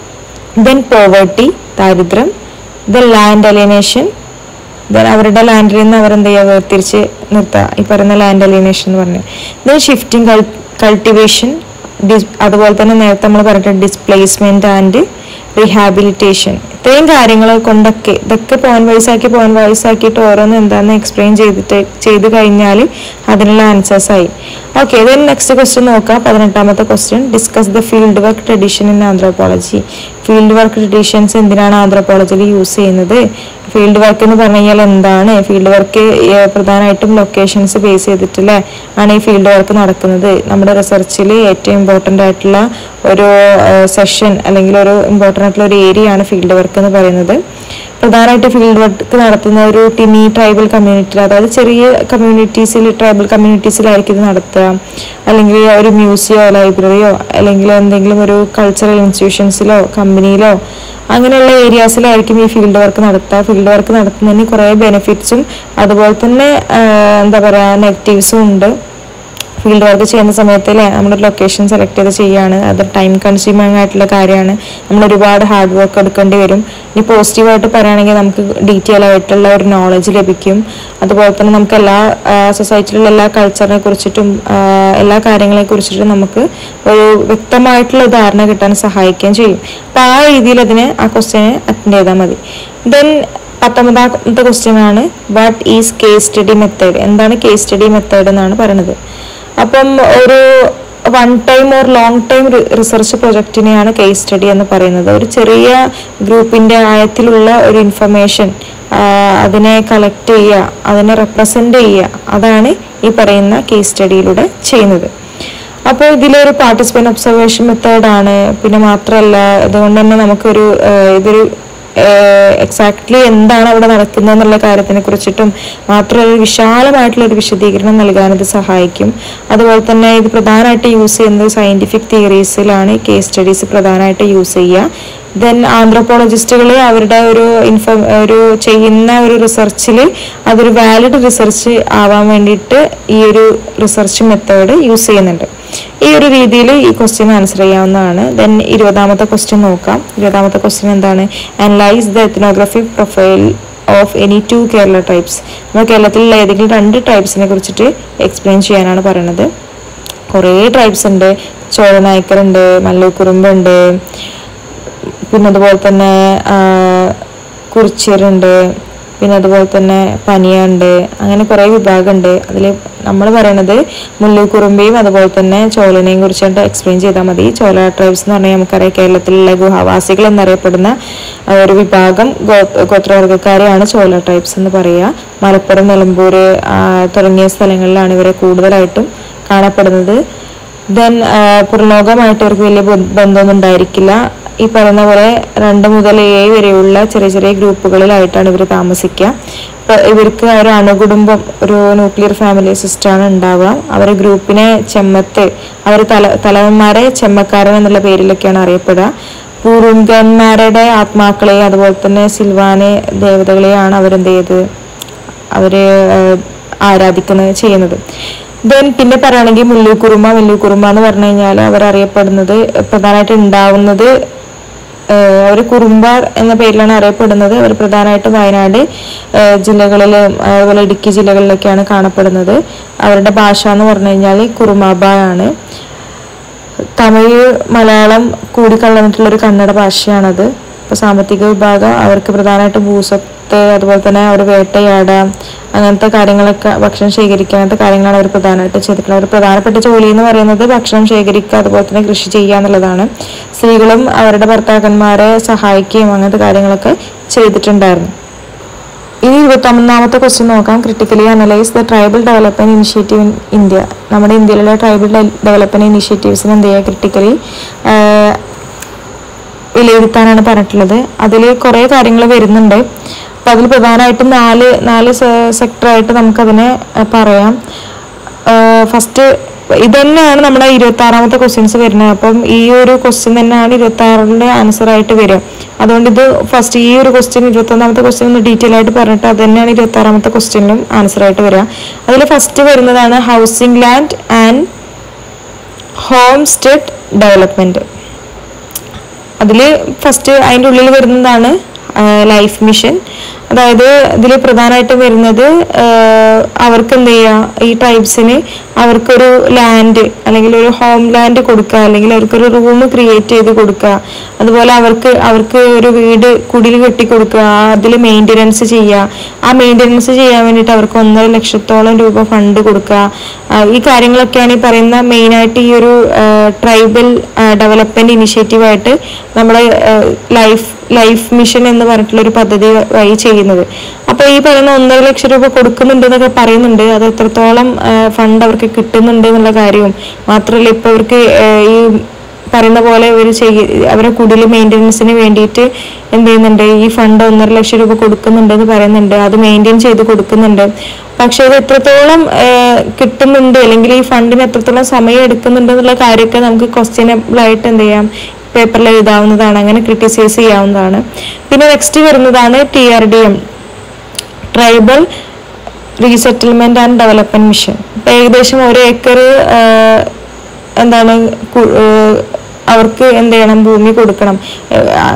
ദെൻ പോവേർട്ടി ദാരിദ്ര്യം ദെൻ ലാൻഡ് അലിനേഷൻ ദെൻ അവരുടെ ലാൻഡിൽ നിന്ന് അവർ എന്ത് ചെയ്യുക വേർതിരിച്ച് നിർത്തുക ഈ പറയുന്ന ലാൻഡ് അലിനേഷൻ എന്ന് പറഞ്ഞു ദെൻ ഷിഫ്റ്റിംഗ് കൾട്ടിവേഷൻ അതുപോലെ തന്നെ നേരത്തെ നമ്മൾ പറഞ്ഞിട്ട് ഡിസ്പ്ലേസ്മെന്റ് ആൻഡ് റീഹാബിലിറ്റേഷൻ ഇത്രയും കാര്യങ്ങൾ കൊണ്ടൊക്കെ ഇതൊക്കെ പോയിന്റ് വൈസ് ആക്കി പോയിന്റ് വൈസ് ആക്കിയിട്ട് ഓരോന്ന് എന്താണെന്ന് എക്സ്പ്ലെയിൻ ചെയ്തിട്ട് ചെയ്ത് കഴിഞ്ഞാൽ അതിനുള്ള ആൻസേഴ്സ് ആയി ഓക്കെ ദെൻ നെക്സ്റ്റ് ക്വസ്റ്റ്യൻ നോക്കാം പതിനെട്ടാമത്തെ question discuss the field work tradition in anthropology field work traditions എന്തിനാണ് ആന്ത്രോപോളജിയിൽ യൂസ് ചെയ്യുന്നത് ഫീൽഡ് വർക്ക് എന്ന് പറഞ്ഞു കഴിഞ്ഞാൽ എന്താണ് ഫീൽഡ് വർക്ക് പ്രധാനമായിട്ടും ലൊക്കേഷൻസ് ബേസ് ചെയ്തിട്ടല്ലേ ആണ് ഈ ഫീൽഡ് വർക്ക് നടക്കുന്നത് നമ്മുടെ റിസർച്ചിൽ ഏറ്റവും ഇമ്പോർട്ടൻ്റ് ആയിട്ടുള്ള ഒരു സെഷൻ അല്ലെങ്കിൽ ഒരു ഇമ്പോർട്ടൻ്റ് ആയിട്ടുള്ള ഒരു ഏരിയ ആണ് ഫീൽഡ് വർക്ക് എന്ന് പറയുന്നത് പ്രധാനമായിട്ട് ഫീൽഡ് വർക്ക് നടത്തുന്ന ഒരു ടിനി ട്രൈബൽ കമ്മ്യൂണിറ്റിയിൽ അതായത് ചെറിയ കമ്മ്യൂണിറ്റീസിൽ ട്രൈബൽ കമ്മ്യൂണിറ്റീസിലായിരിക്കും ഇത് നടത്തുക അല്ലെങ്കിൽ ഒരു മ്യൂസിയമോ ലൈബ്രറിയോ അല്ലെങ്കിൽ എന്തെങ്കിലും ഒരു കൾച്ചറൽ ഇൻസ്റ്റിറ്റ്യൂഷൻസിലോ കമ്പനിയിലോ അങ്ങനെയുള്ള ഏരിയാസിലായിരിക്കും ഈ ഫീൽഡ് വർക്ക് നടത്തുക ഫീൽഡ് വർക്ക് നടത്തുന്നതിന് കുറേ ബെനിഫിറ്റ്സും അതുപോലെ തന്നെ ആ, എന്താ പറയുക നെഗറ്റീവ്സും ഉണ്ട് ഫീൽഡ് വർക്ക് ചെയ്യുന്ന സമയത്ത് അല്ലേ നമ്മുടെ ലൊക്കേഷൻ സെലക്ട് ചെയ്ത് ചെയ്യാണ് അത് ടൈം കൺസ്യൂമിങ് ആയിട്ടുള്ള കാര്യമാണ് നമ്മൾ ഒരുപാട് ഹാർഡ് വർക്ക് എടുക്കേണ്ടി വരും ഇനി പോസിറ്റീവായിട്ട് പറയുകയാണെങ്കിൽ നമുക്ക് ഡീറ്റെയിൽ ആയിട്ടുള്ള ഒരു നോളജ് ലഭിക്കും അതുപോലെ തന്നെ നമുക്ക് എല്ലാ സൊസൈറ്റിയിലുള്ള എല്ലാ കൾച്ചറിനെ കുറിച്ചിട്ടും ആ, എല്ലാ കാര്യങ്ങളെ കുറിച്ചിട്ടും നമുക്ക് ഒരു വ്യക്തമായിട്ടുള്ള ധാരണ കിട്ടാൻ സഹായിക്കുകയും ചെയ്യും അപ്പം ആ രീതിയിൽ അതിന് ആ ക്വസ്റ്റ്യന് അറ്റൻഡ് ചെയ്താൽ മതി ദെൻ പത്തൊമ്പതാമത്തെ ക്വസ്റ്റ്യൻ ആണ് what is case study method എന്താണ് കേസ് സ്റ്റഡി മെത്തേഡ് എന്നാണ് പറയുന്നത് അപ്പം ഒരു one time or long time research പ്രൊജക്റ്റിനെയാണ് കേസ് സ്റ്റഡി എന്ന് പറയുന്നത് ഒരു ചെറിയ ഗ്രൂപ്പിന്റെ ആയത്തിലുള്ള ഒരു ഇൻഫർമേഷൻ അതിനെ കളക്ട് ചെയ്യുക അതിനെ റെപ്രസെന്റ് ചെയ്യുക അതാണ് ഈ പറയുന്ന കേസ് സ്റ്റഡിയിലൂടെ ചെയ്യുന്നത് അപ്പോൾ ഇതിലൊരു പാർട്ടിസിപ്പൻ്റ് ഒബ്സർവേഷൻ മെത്തേഡാണ് പിന്നെ മാത്രമല്ല അതുകൊണ്ട് തന്നെ നമുക്കൊരു ആ, ഇതൊരു എക്സാക്ട്ലി എന്താണ് അവിടെ നടക്കുന്നത് എന്നുള്ള കാര്യത്തിനെ കുറിച്ചിട്ടും മാത്രമല്ല ഒരു വിശാലമായിട്ടുള്ള ഒരു വിശദീകരണം നൽകാൻ ഇത് സഹായിക്കും അതുപോലെ തന്നെ ഇത് പ്രധാനമായിട്ട് യൂസ് ചെയ്യുന്നത് സയന്റിഫിക് തിയറീസിലാണ് കേസ് സ്റ്റഡീസ് പ്രധാനമായിട്ട് യൂസ് ചെയ്യുക ദെൻ ആന്ത്രോപോളജിസ്റ്റുകൾ അവരുടെ ഒരു ഇൻഫോ ഒരു ചെയ്യുന്ന ഒരു റിസർച്ചിൽ അതൊരു വാലിഡ് റിസർച്ച് ആവാൻ വേണ്ടിയിട്ട് ഈ ഒരു റിസർച്ച് മെത്തേഡ് യൂസ് ചെയ്യുന്നുണ്ട് ഈ ഒരു രീതിയിൽ ഈ ക്വസ്റ്റ്യൻ ആൻസർ ചെയ്യാവുന്നതാണ് ദെൻ ഇരുപതാമത്തെ ക്വസ്റ്റ്യൻ നോക്കാം ഇരുപതാമത്തെ ക്വസ്റ്റ്യൻ എന്താണ് analyse the ethnographic profile of any two Kerala tribes നമ്മൾ കേരളത്തിലുള്ള ഏതെങ്കിലും രണ്ട് ട്രൈബ്സിനെ കുറിച്ചിട്ട് എക്സ്പ്ലെയിൻ ചെയ്യാനാണ് പറയുന്നത് കുറേ ട്രൈബ്സ് ഉണ്ട് ചോഴനായ്ക്കറുണ്ട് മല്ലൂക്കുറുമ്പുണ്ട് പിന്നെ അതുപോലെ തന്നെ ആ, കുറിച്യരുണ്ട് പിന്നെ അതുപോലെ തന്നെ പനിയുണ്ട് അങ്ങനെ കുറേ വിഭാഗമുണ്ട് അതിൽ നമ്മൾ പറയണത് മുല്ലൂക്കുറുമ്പയും അതുപോലെ തന്നെ ചോലനെയും കുറിച്ചിട്ട് എക്സ്പ്ലെയിൻ ചെയ്താൽ മതി ചോല ട്രൈബ്സ് എന്ന് പറഞ്ഞാൽ നമുക്കറിയാം കേരളത്തിലുള്ള ഗുഹാവാസികൾ എന്നറിയപ്പെടുന്ന ആ, ഒരു വിഭാഗം ഗോ- ഗോത്രവർഗ്ഗക്കാരെയാണ് ചോല ട്രൈബ്സ് എന്ന് പറയുക മലപ്പുറം നിലമ്പൂർ ആ, തുടങ്ങിയ സ്ഥലങ്ങളിലാണ് ഇവരെ കൂടുതലായിട്ടും കാണപ്പെടുന്നത് ദെൻ പുറലോകമായിട്ട് ഇവർക്ക് വലിയ ബ- ബന്ധമൊന്നും ഉണ്ടായിരിക്കില്ല ഈ പറയുന്ന പോലെ രണ്ട് മുതൽ ഏഴ് വരെയുള്ള ചെറിയ ചെറിയ ഗ്രൂപ്പുകളിലായിട്ടാണ് ഇവർ താമസിക്കുക ഇപ്പൊ ഇവർക്ക് ഒരു അണുകുടുംബം ഒരു ന്യൂക്ലിയർ ഫാമിലി സിസ്റ്റമാണ് ഉണ്ടാവുക അവർ ഗ്രൂപ്പിനെ ചെമ്മത്ത് അവർ തല തലവന്മാരെ ചെമ്മക്കാരൻ എന്നുള്ള പേരിലൊക്കെയാണ് അറിയപ്പെടുക പൂർവികന്മാരുടെ ആത്മാക്കളെ അതുപോലെ തന്നെ സിൽവാനെ ദേവതകളെയാണ് അവരെന്ത് ചെയ്തത് അവര് ആഹ് ആരാധിക്കുന്നത് ചെയ്യുന്നത് ദെൻ പിന്നെ പറയുകയാണെങ്കിൽ മുല്ലൂക്കുറുമ മുല്ലൂക്കുറുമ എന്ന് പറഞ്ഞു കഴിഞ്ഞാൽ അവരറിയപ്പെടുന്നത് പ്രധാനമായിട്ട് ഉണ്ടാവുന്നത് ആഹ് ഒരു കുറുമ്പ എന്ന പേരിലാണ് അറിയപ്പെടുന്നത് അവർ പ്രധാനമായിട്ടും വയനാട് ആഹ് ജില്ലകളിലും അതുപോലെ ഇടുക്കി ജില്ലകളിലൊക്കെയാണ് കാണപ്പെടുന്നത് അവരുടെ ഭാഷ എന്ന് പറഞ്ഞു കഴിഞ്ഞാൽ കുറുമാബായാണ് തമിഴ് മലയാളം കൂടിക്കലർന്നിട്ടുള്ള ഒരു കന്നഡ ഭാഷയാണത് ഇപ്പോൾ സാമ്പത്തിക വിഭാഗം അവർക്ക് പ്രധാനമായിട്ട് ഭൂസ്വത്ത് അതുപോലെ തന്നെ അവർ വേട്ടയാടാം അങ്ങനത്തെ കാര്യങ്ങളൊക്കെ ഭക്ഷണം ശേഖരിക്കുക അങ്ങനത്തെ കാര്യങ്ങളാണ് അവർ പ്രധാനമായിട്ട് ചെയ്തിട്ടുള്ളത് അവർ പ്രധാനപ്പെട്ട ജോലി എന്ന് പറയുന്നത് ഭക്ഷണം ശേഖരിക്കുക അതുപോലെ തന്നെ കൃഷി ചെയ്യുക എന്നുള്ളതാണ് സ്ത്രീകളും അവരുടെ ഭർത്താക്കന്മാരെ സഹായിക്കുകയും അങ്ങനത്തെ കാര്യങ്ങളൊക്കെ ചെയ്തിട്ടുണ്ടായിരുന്നു ഇനി ഇരുപത്തൊന്നാമത്തെ ക്വസ്റ്റ്യൻ നോക്കാം critically analyse the tribal development initiative in India നമ്മുടെ ഇന്ത്യയിലുള്ള ട്രൈബൽ ഡെവലപ്മെന്റ് ഇനിഷ്യേറ്റീവ്സിന് എന്ത് ചെയ്യുക ക്രിട്ടിക്കലി വിലയിരുത്താനാണ് പറഞ്ഞിട്ടുള്ളത് അതിൽ കുറേ കാര്യങ്ങൾ വരുന്നുണ്ട് അപ്പം അതിൽ പ്രധാനമായിട്ടും നാല് നാല് സെക്ടറായിട്ട് നമുക്കതിനെ ആ, പറയാം ഫസ്റ്റ് ഇത് തന്നെയാണ് നമ്മുടെ ഇരുപത്തി ആറാമത്തെ ക്വസ്റ്റ്യൻസ് വരുന്നത് അപ്പം ഈ ഒരു ക്വസ്റ്റ്യൻ തന്നെയാണ് ഇരുപത്തി ആറിൻ്റെ ആൻസർ ആയിട്ട് വരിക അതുകൊണ്ട് ഇത് ഫസ്റ്റ് ഈ ഒരു ക്വസ്റ്റ്യൻ ഇരുപത്തൊന്നാമത്തെ ക്വസ്റ്റ്യൻ ഒന്ന് ഡീറ്റെയിൽ ആയിട്ട് പറഞ്ഞിട്ട് അത് തന്നെയാണ് ഇരുപത്തി ആറാമത്തെ ക്വസ്റ്റ്യനിലും ആൻസർ ആയിട്ട് വരിക അതിൽ ഫസ്റ്റ് വരുന്നതാണ് housing land and homestead development അതിൽ ഫസ്റ്റ് അതിൻ്റെ ഉള്ളിൽ വരുന്നതാണ് ലൈഫ് മിഷൻ അതായത് ഇതിൽ പ്രധാനമായിട്ടും വരുന്നത് ആഹ് അവർക്ക് എന്ത് ചെയ്യുക ഈ ട്രൈബ്സിന് അവർക്കൊരു ലാൻഡ് അല്ലെങ്കിൽ ഒരു ഹോം ലാൻഡ് കൊടുക്കുക അല്ലെങ്കിൽ അവർക്കൊരു റൂം ക്രിയേറ്റ് ചെയ്ത് കൊടുക്കുക അതുപോലെ അവർക്ക് അവർക്ക് ഒരു വീട് കുടിൽ കെട്ടി കൊടുക്കുക അതിൽ മെയിൻ്റനൻസ് ചെയ്യുക ആ മെയിൻ്റനൻസ് ചെയ്യാൻ വേണ്ടിയിട്ട് അവർക്ക് ഒന്നര ലക്ഷത്തോളം രൂപ ഫണ്ട് കൊടുക്കുക ആ, ഈ കാര്യങ്ങളൊക്കെയാണ് ഈ പറയുന്ന മെയിനായിട്ട് ഈ ഒരു ട്രൈബൽ ഡെവലപ്മെന്റ് ഇനിഷ്യേറ്റീവായിട്ട് നമ്മുടെ ലൈഫ് ലൈഫ് മിഷൻ എന്ന് പറഞ്ഞിട്ടുള്ള ഒരു പദ്ധതി വഴി ചെയ്യുന്നത് അപ്പൊ ഈ പറയുന്ന ഒന്നര ലക്ഷം രൂപ കൊടുക്കുന്നുണ്ട് എന്നൊക്കെ പറയുന്നുണ്ട് അത് എത്രത്തോളം ഫണ്ട് അവർക്ക് കിട്ടുന്നുണ്ട് എന്നുള്ള കാര്യവും മാത്രമല്ല ഇപ്പൊ അവർക്ക് ആ, ഈ പറയുന്ന പോലെ ഇവർ ചെയ്യ അവരെ കുടിൽ മെയിൻ്റനൻസിന് വേണ്ടിയിട്ട് എന്ത് ചെയ്യുന്നുണ്ട് ഈ ഫണ്ട് ഒന്നര ലക്ഷം രൂപ കൊടുക്കുന്നുണ്ട് എന്ന് പറയുന്നുണ്ട് അത് മെയിൻറ്റെയിൻ ചെയ്ത് കൊടുക്കുന്നുണ്ട് പക്ഷെ ഇത് എത്രത്തോളം ആ, കിട്ടുന്നുണ്ട് അല്ലെങ്കിൽ ഈ ഫണ്ടിന് എത്രത്തോളം സമയം എടുക്കുന്നുണ്ട് എന്നുള്ള കാര്യമൊക്കെ നമുക്ക് ക്വസ്റ്റ്യനബിൾ ആയിട്ട് എന്ത് ചെയ്യാം പേപ്പറിൽ എഴുതാവുന്നതാണ് അങ്ങനെ ക്രിട്ടിസൈസ് ചെയ്യാവുന്നതാണ് പിന്നെ നെക്സ്റ്റ് വരുന്നതാണ് T R D M tribal resettlement and development mission ഇപ്പൊ ഏകദേശം ഒരു ഏക്കർ എന്താണ് കു- ഏഹ് അവർക്ക് എന്ത് ചെയ്യണം ഭൂമി കൊടുക്കണം ഏഹ് ആ,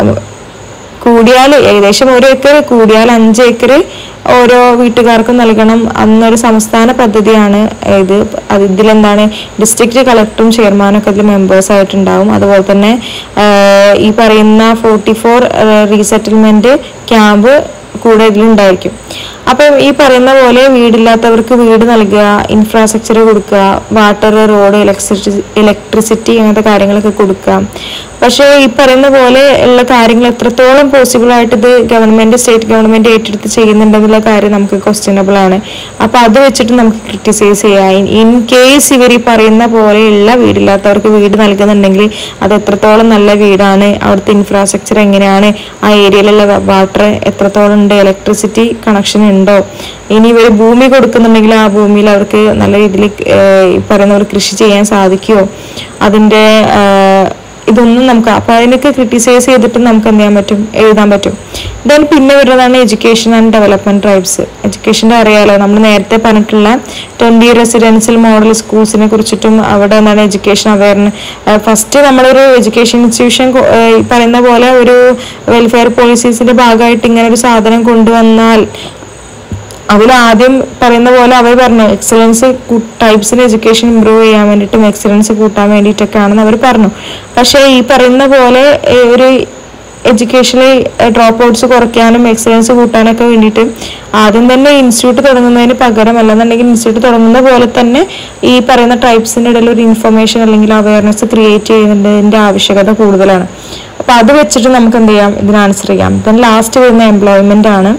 കൂടിയാൽ ഏകദേശം ഒരു ഏക്കർ കൂടിയാൽ അഞ്ച് ഏക്കർ ഓരോ വീട്ടുകാർക്കും നൽകണം അന്നൊരു സംസ്ഥാന പദ്ധതിയാണ് ഇത് അത് ഇതിലെന്താണ് ഡിസ്ട്രിക്ട് കളക്ടറും ചെയർമാനും ഒക്കെ ഇതിൽ മെമ്പേഴ്സ് ആയിട്ടുണ്ടാവും അതുപോലെ തന്നെ ആഹ് ഈ പറയുന്ന ഫോർട്ടി ഫോർ റീസെറ്റിൽമെന്റ് ക്യാമ്പ് കൂടെ ഇതിലുണ്ടായിരിക്കും അപ്പം ഈ പറയുന്ന പോലെ വീടില്ലാത്തവർക്ക് വീട് നൽകുക ഇൻഫ്രാസ്ട്രക്ചർ കൊടുക്കുക വാട്ടർ റോഡ് ഇലക്ട്രിസിറ്റി ഇലക്ട്രിസിറ്റി അങ്ങനത്തെ കാര്യങ്ങളൊക്കെ കൊടുക്കുക പക്ഷേ ഈ പറയുന്ന പോലെ ഉള്ള കാര്യങ്ങൾ എത്രത്തോളം പോസിബിൾ ആയിട്ട് ഇത് ഗവൺമെന്റ് സ്റ്റേറ്റ് ഗവൺമെന്റ് ഏറ്റെടുത്ത് ചെയ്യുന്നുണ്ടെന്നുള്ള കാര്യം നമുക്ക് ക്വസ്റ്റ്യനബിൾ ആണ് അപ്പൊ അത് വെച്ചിട്ട് നമുക്ക് ക്രിട്ടിസൈസ് ചെയ്യാം ഇൻ കേസ് ഇവർ ഈ പറയുന്ന പോലെയുള്ള വീടില്ലാത്തവർക്ക് വീട് നൽകുന്നുണ്ടെങ്കിൽ അത് എത്രത്തോളം നല്ല വീടാണ് അവിടുത്തെ ഇൻഫ്രാസ്ട്രക്ചർ എങ്ങനെയാണ് ആ ഏരിയയിലുള്ള വാട്ടർ എത്രത്തോളം ഉണ്ട് ഇലക്ട്രിസിറ്റി കണക്ഷൻ ഉണ്ടോ ഇനി ഇവർ ഭൂമി കൊടുക്കുന്നുണ്ടെങ്കിൽ ആ ഭൂമിയിൽ അവർക്ക് നല്ല രീതിയിൽ ഈ പറയുന്ന പോലെ കൃഷി ചെയ്യാൻ സാധിക്കുമോ അതിൻ്റെ ഇതൊന്നും നമുക്ക് അപ്പൊ അതിനൊക്കെ ക്രിട്ടിസൈസ് ചെയ്തിട്ട് നമുക്ക് എന്ത് ചെയ്യാൻ പറ്റും എഴുതാൻ പറ്റും ദെൻ പിന്നെ വരുന്നതാണ് എഡ്യൂക്കേഷൻ ആൻഡ് ഡെവലപ്മെന്റ് ട്രൈബ്സ് എഡ്യൂക്കേഷൻ്റെ അറിയാലോ നമ്മൾ നേരത്തെ പറഞ്ഞിട്ടുള്ള ട്വന്റി റെസിഡൻഷ്യൽ മോഡൽ സ്കൂൾസിനെ കുറിച്ചിട്ടും അവിടെ എന്താണ് എഡ്യൂക്കേഷൻ അവയർനെസ് ഫസ്റ്റ് നമ്മളൊരു എഡ്യൂക്കേഷൻ ഇൻസ്റ്റിറ്റ്യൂഷൻ ഈ പറയുന്ന പോലെ ഒരു വെൽഫെയർ പോളിസീസിന്റെ ഭാഗമായിട്ട് ഇങ്ങനെ ഒരു സാധനം കൊണ്ടുവന്നാൽ അതിൽ ആദ്യം പറയുന്ന പോലെ അവർ പറഞ്ഞു എക്സലൻസ് ടൈപ്സിന് എഡ്യൂക്കേഷൻ ഇമ്പ്രൂവ് ചെയ്യാൻ വേണ്ടിയിട്ടും എക്സലൻസ് കൂട്ടാൻ വേണ്ടിയിട്ടൊക്കെ ആണെന്ന് അവർ പറഞ്ഞു പക്ഷേ ഈ പറയുന്ന പോലെ ഏ, ഒരു എഡ്യൂക്കേഷനിൽ ഡ്രോപ്പ് ഔട്ട്സ് കുറയ്ക്കാനും എക്സലൻസ് കൂട്ടാനൊക്കെ വേണ്ടിയിട്ട് ആദ്യം തന്നെ ഇൻസ്റ്റിറ്റ്യൂട്ട് തുടങ്ങുന്നതിന് പകരം അല്ലെന്നുണ്ടെങ്കിൽ ഇൻസ്റ്റിറ്റ്യൂട്ട് തുടങ്ങുന്ന പോലെ തന്നെ ഈ പറയുന്ന ട്രൈബ്സിൻ്റെ ഇടയിൽ ഒരു ഇൻഫർമേഷൻ അല്ലെങ്കിൽ അവയർനെസ് ക്രിയേറ്റ് ചെയ്യുന്നതിൻ്റെ ആവശ്യകത കൂടുതലാണ് അപ്പോൾ അത് വെച്ചിട്ട് നമുക്ക് എന്ത് ചെയ്യാം ഇതിന് ആൻസർ ചെയ്യാം ദെൻ ലാസ്റ്റ് വരുന്ന എംപ്ലോയ്മെൻ്റ് ആണ്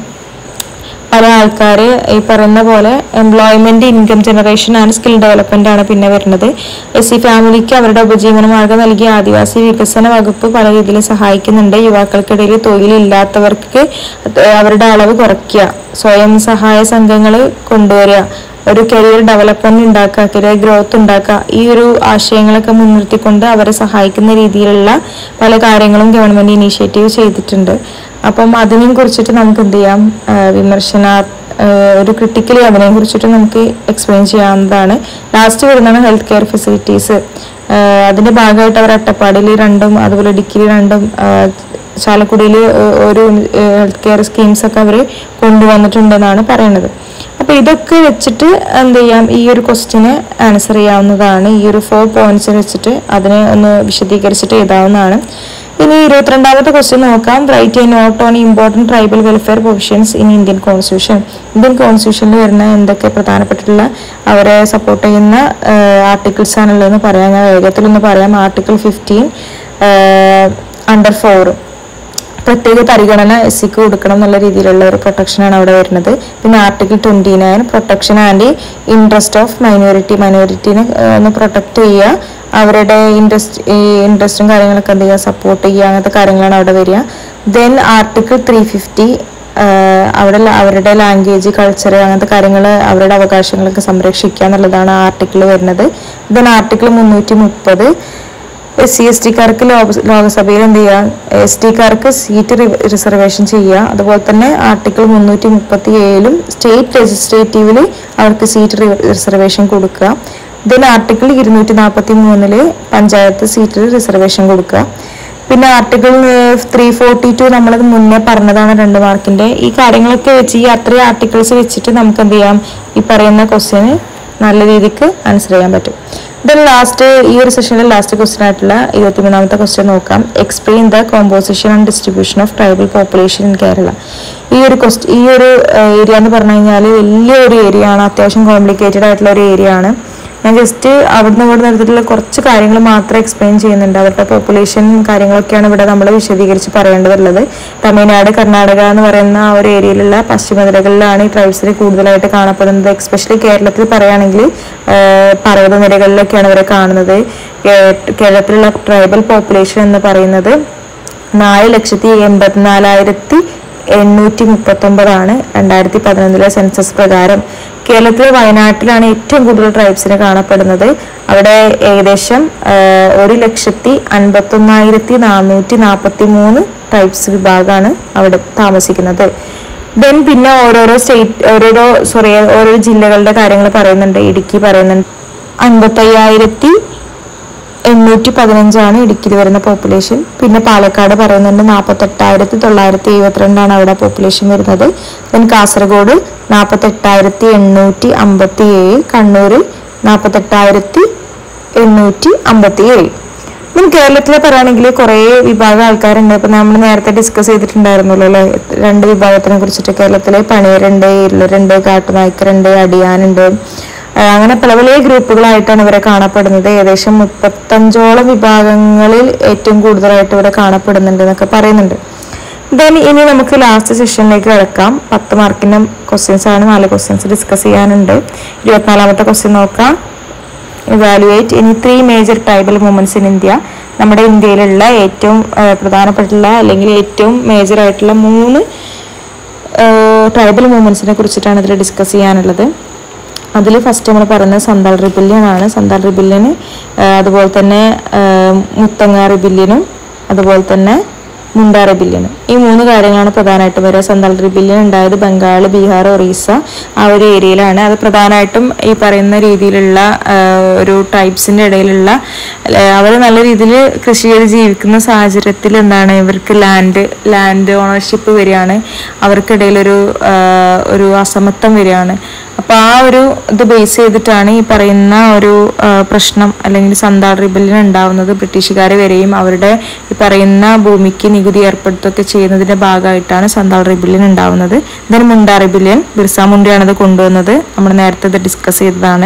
പല ആൾക്കാർ ഈ പറയുന്ന പോലെ employment income generation and skill development ആണ് പിന്നെ വരുന്നത് എസ് സി ഫാമിലിക്ക് അവരുടെ ഉപജീവന മാർഗം നൽകിയ ആദിവാസി വികസന വകുപ്പ് പല രീതിയിൽ സഹായിക്കുന്നുണ്ട് യുവാക്കൾക്കിടയിൽ തൊഴിലില്ലാത്തവർക്ക് അവരുടെ അളവ് കുറയ്ക്കുക സ്വയം സഹായ സംഘങ്ങൾ കൊണ്ടുവരിക ഒരു കരിയർ ഡെവലപ്മെന്റ് ഉണ്ടാക്കുക കരിയർ ഗ്രോത്ത് ഉണ്ടാക്കുക ഈ ഒരു ആശയങ്ങളൊക്കെ മുൻനിർത്തിക്കൊണ്ട് അവരെ സഹായിക്കുന്ന രീതിയിലുള്ള പല കാര്യങ്ങളും ഗവൺമെന്റ് ഇനീഷ്യേറ്റീവ് ചെയ്തിട്ടുണ്ട് അപ്പം അതിനെയും കുറിച്ചിട്ട് നമുക്ക് എന്ത് ചെയ്യാം ആ, വിമർശന ആ, ഒരു ക്രിട്ടിക്കലി അതിനെ കുറിച്ചിട്ട് നമുക്ക് എക്സ്പ്ലെയിൻ ചെയ്യാവുന്നതാണ് ലാസ്റ്റ് വരുന്നതാണ് ഹെൽത്ത് കെയർ ഫെസിലിറ്റീസ് അതിന്റെ ഭാഗമായിട്ട് അവർ അട്ടപ്പാടിയിൽ രണ്ടും അതുപോലെ ഇടുക്കിയിൽ രണ്ടും ആ, ചാലക്കുടിയിൽ ഒരു ഹെൽത്ത് കെയർ സ്കീംസ് ഒക്കെ അവർ കൊണ്ടുവന്നിട്ടുണ്ടെന്നാണ് പറയുന്നത് അപ്പൊ ഇതൊക്കെ വെച്ചിട്ട് എന്ത് ചെയ്യാം ഈ ഒരു ക്വസ്റ്റിന് ആൻസർ ചെയ്യാവുന്നതാണ് ഈ ഒരു ഫോർ പോയിന്റ്സ് വെച്ചിട്ട് അതിനെ ഒന്ന് വിശദീകരിച്ചിട്ട് എഴുതാവുന്നതാണ് ഇനി ഇരുപത്തിരണ്ടാമത്തെ ക്വസ്റ്റ്യൻ നോക്കാം write a note on important tribal welfare provisions in Indian constitution Indian കോൺസ്റ്റിറ്റ്യൂഷനിൽ വരുന്ന എന്തൊക്കെ പ്രധാനപ്പെട്ടിട്ടുള്ള അവരെ സപ്പോർട്ട് ചെയ്യുന്ന ആർട്ടിക്കിൾസ് ആണുള്ളതെന്ന് പറയാം ഞാൻ വേഗത്തിലൊന്ന് പറയാം ആർട്ടിക്കിൾ ഫിഫ്റ്റീൻ അണ്ടർ ഫോർ പ്രത്യേക പരിഗണന എസ് സിക്ക് കൊടുക്കണം എന്നുള്ള രീതിയിലുള്ള ഒരു പ്രൊട്ടക്ഷനാണ് അവിടെ വരുന്നത് പിന്നെ article twenty nine protection and interest of minority മൈനോറിറ്റിനെ ഒന്ന് പ്രൊട്ടക്ട് ചെയ്യുക അവരുടെ ഇൻട്രസ്റ്റ് ഈ ഇൻട്രസ്റ്റും കാര്യങ്ങളൊക്കെ എന്ത് ചെയ്യുക സപ്പോർട്ട് ചെയ്യുക അങ്ങനത്തെ കാര്യങ്ങളാണ് അവിടെ വരിക ദെൻ ആർട്ടിക്കിൾ ത്രീ ഫിഫ്റ്റി അവിടെ ല- അവരുടെ ലാംഗ്വേജ് കൾച്ചർ അങ്ങനത്തെ കാര്യങ്ങൾ അവരുടെ അവകാശങ്ങളൊക്കെ സംരക്ഷിക്കുക എന്നുള്ളതാണ് ആർട്ടിക്കിൾ വരുന്നത് ദെൻ ആർട്ടിക്കിൾ മുന്നൂറ്റി മുപ്പത് എസ് സി എസ് ടിക്കാർക്ക് ലോകസഭയിൽ എന്ത് ചെയ്യുക എസ് ടിക്കാർക്ക് സീറ്റ് റിസർവേഷൻ ചെയ്യുക അതുപോലെ തന്നെ ആർട്ടിക്കിൾ മുന്നൂറ്റി മുപ്പത്തി ഏഴിലും സ്റ്റേറ്റ് ലെജിസ്ലേറ്റീവിൽ അവർക്ക് സീറ്റ് റിസർവേഷൻ കൊടുക്കുക ദെൻ ആർട്ടിക്കിൾ ഇരുന്നൂറ്റി നാൽപ്പത്തി മൂന്നില് പഞ്ചായത്ത് സീറ്റിൽ റിസർവേഷൻ കൊടുക്കുക പിന്നെ ആർട്ടിക്കിൾ ത്രീ ഫോർട്ടി ടു നമ്മളത് മുന്നേ പറഞ്ഞതാണ് രണ്ട് മാർക്കിന്റെ ഈ കാര്യങ്ങളൊക്കെ വെച്ച് ഈ അത്രയും ആർട്ടിക്കിൾസ് വെച്ചിട്ട് നമുക്ക് എന്ത് ചെയ്യാം ഈ പറയുന്ന ക്വസ്റ്റ്യന് നല്ല രീതിക്ക് ആൻസർ ചെയ്യാൻ പറ്റും ദെൻ ലാസ്റ്റ് ഈ ഒരു സെഷനിൽ ലാസ്റ്റ് ക്വസ്റ്റ്യൻ ആയിട്ടുള്ള ഇരുപത്തിമൂന്നാമത്തെ ക്വസ്റ്റ്യൻ നോക്കാം explain the composition and distribution of tribal population in Kerala ഈ ഒരു ക്വസ്റ്റ് ഈ ഒരു ഏരിയ എന്ന് പറഞ്ഞു കഴിഞ്ഞാൽ വലിയ ഒരു ഏരിയ ആണ് അത്യാവശ്യം കോംപ്ലിക്കേറ്റഡ് ആയിട്ടുള്ള ഒരു ഏരിയ ആണ് ഞാൻ ജസ്റ്റ് അവിടുന്ന് ഇവിടെ എടുത്തിട്ടുള്ള കുറച്ച് കാര്യങ്ങൾ മാത്രം എക്സ്പ്ലെയിൻ ചെയ്യുന്നുണ്ട് അവരുടെ പോപ്പുലേഷൻ കാര്യങ്ങളൊക്കെയാണ് ഇവിടെ നമ്മൾ വിശദീകരിച്ച് പറയേണ്ടതുള്ളത് തമിഴ്നാട് കർണാടക എന്ന് പറയുന്ന ആ ഒരു ഏരിയയിലുള്ള പശ്ചിമനിരകളിലാണ് ഈ ട്രൈബ്സിൽ കൂടുതലായിട്ട് കാണപ്പെടുന്നത് എക്സ്പെഷ്യലി കേരളത്തിൽ പറയുകയാണെങ്കിൽ പർവ്വത നിരകളിലൊക്കെയാണ് ഇവരെ കാണുന്നത് കേ- കേരളത്തിലുള്ള ട്രൈബൽ പോപ്പുലേഷൻ എന്ന് പറയുന്നത് നാല് ലക്ഷത്തി എൺപത്തിനാലായിരത്തി എണ്ണൂറ്റി മുപ്പത്തൊമ്പതാണ് രണ്ടായിരത്തി പതിനൊന്നിലെ സെൻസസ് പ്രകാരം കേരളത്തിലെ വയനാട്ടിലാണ് ഏറ്റവും കൂടുതൽ ട്രൈബ്സിനെ കാണപ്പെടുന്നത് അവിടെ ഏകദേശം ആ, ഒരു ലക്ഷത്തി അൻപത്തൊന്നായിരത്തി നാനൂറ്റി നാൽപ്പത്തി മൂന്ന് ട്രൈബ്സ് വിഭാഗമാണ് അവിടെ താമസിക്കുന്നത് ദെൻ പിന്നെ ഓരോരോ സ്റ്റേറ്റ് ഓരോരോ സോറി ഓരോ ജില്ലകളുടെ കാര്യങ്ങൾ പറയുന്നുണ്ട് ഇടുക്കി പറയുന്നുണ്ട് അൻപത്തയ്യായിരത്തി എണ്ണൂറ്റി പതിനഞ്ചാണ് ഇടുക്കിയിൽ വരുന്ന പോപ്പുലേഷൻ പിന്നെ പാലക്കാട് പറയുന്നുണ്ട് നാൽപ്പത്തെട്ടായിരത്തി തൊള്ളായിരത്തി എഴുപത്തിരണ്ടാണ് അവിടെ പോപ്പുലേഷൻ വരുന്നത് ദെൻ കാസർഗോഡ് നാൽപ്പത്തെട്ടായിരത്തി എണ്ണൂറ്റി അമ്പത്തി ഏഴ് കണ്ണൂർ നാൽപ്പത്തെട്ടായിരത്തി എണ്ണൂറ്റി അമ്പത്തി ഏഴ് ഇപ്പം കേരളത്തിലെ പറയുകയാണെങ്കിൽ കുറേ വിഭാഗം ആൾക്കാരുണ്ട് ഇപ്പം നമ്മൾ നേരത്തെ ഡിസ്കസ് ചെയ്തിട്ടുണ്ടായിരുന്നല്ലോ അല്ലേ രണ്ട് വിഭാഗത്തിനെ കുറിച്ചിട്ട് കേരളത്തിലെ പണിയരുണ്ട് ഇരുളരുണ്ട് കാട്ടുനായ്ക്കരുണ്ട് അടിയാനുണ്ട് ആ, അങ്ങനെ പല പല ഗ്രൂപ്പുകളായിട്ടാണ് ഇവരെ കാണപ്പെടുന്നത് ഏകദേശം മുപ്പത്തഞ്ചോളം വിഭാഗങ്ങളിൽ ഏറ്റവും കൂടുതലായിട്ട് ഇവിടെ കാണപ്പെടുന്നുണ്ട് എന്നൊക്കെ പറയുന്നുണ്ട് ദെൻ ഇനി നമുക്ക് ലാസ്റ്റ് സെഷനിലേക്ക് കിടക്കാം പത്ത് മാർക്കിന്റെ ക്വസ്റ്റ്യൻസ് ആണ് നാല് ക്വസ്റ്റ്യൻസ് ഡിസ്കസ് ചെയ്യാനുണ്ട് ഇരുപത്തിനാലാമത്തെ ക്വസ്റ്റ്യൻ നോക്കാം ഇവാലുവേറ്റ് ഇനി three major tribal movements in India നമ്മുടെ ഇന്ത്യയിലുള്ള ഏറ്റവും ആ, പ്രധാനപ്പെട്ടുള്ള അല്ലെങ്കിൽ ഏറ്റവും മേജർ ആയിട്ടുള്ള മൂന്ന് ട്രൈബൽ മൂവ്മെന്റ്സിനെ കുറിച്ചിട്ടാണ് ഇതിൽ ഡിസ്കസ് ചെയ്യാനുള്ളത് അതിൽ ഫസ്റ്റ് നമ്മൾ പറയുന്നത് സന്താൾ റിബില്യൻ ആണ് സന്താൾ റിബില്യന് അതുപോലെ തന്നെ ആ, മുത്തങ്ങ റിബില്യനും അതുപോലെ തന്നെ മുണ്ട റിബില്യനും ഈ മൂന്ന് കാര്യങ്ങളാണ് പ്രധാനമായിട്ടും വരിക സന്താൾ റിബില്യൻ ഉണ്ടായത് ബംഗാൾ ബീഹാർ ഒറീസ ആ ഒരു ഏരിയയിലാണ് അത് പ്രധാനമായിട്ടും ഈ പറയുന്ന രീതിയിലുള്ള ആ, ഒരു ട്രൈബ്സിന്റെ ഇടയിലുള്ള അവർ നല്ല രീതിയിൽ കൃഷി ചെയ്ത് ജീവിക്കുന്ന സാഹചര്യത്തിൽ എന്താണ് ഇവർക്ക് ലാൻഡ് ലാൻഡ് ഓണർഷിപ്പ് വരികയാണ് അവർക്കിടയിലൊരു ആ, ഒരു അസമത്വം വരികയാണ് അപ്പൊ ആ ഒരു ഇത് ബേസ് ചെയ്തിട്ടാണ് ഈ പറയുന്ന ഒരു ആ, പ്രശ്നം അല്ലെങ്കിൽ സന്താൾ റിബല്യൻ ഉണ്ടാവുന്നത് ബ്രിട്ടീഷുകാർ വരെയും അവരുടെ ഈ പറയുന്ന ഭൂമിക്ക് നികുതി ഏർപ്പെടുത്തുകയൊക്കെ ചെയ്യുന്നതിന്റെ ഭാഗമായിട്ടാണ് സന്താൾ റിബല്യൻ ഉണ്ടാവുന്നത് ദെൻ മുണ്ട റിബല്യൻ ബിർസ മുണ്ടയാണ് ഇത് കൊണ്ടുവന്നത് നമ്മൾ നേരത്തെ ഇത് ഡിസ്കസ് ചെയ്തതാണ്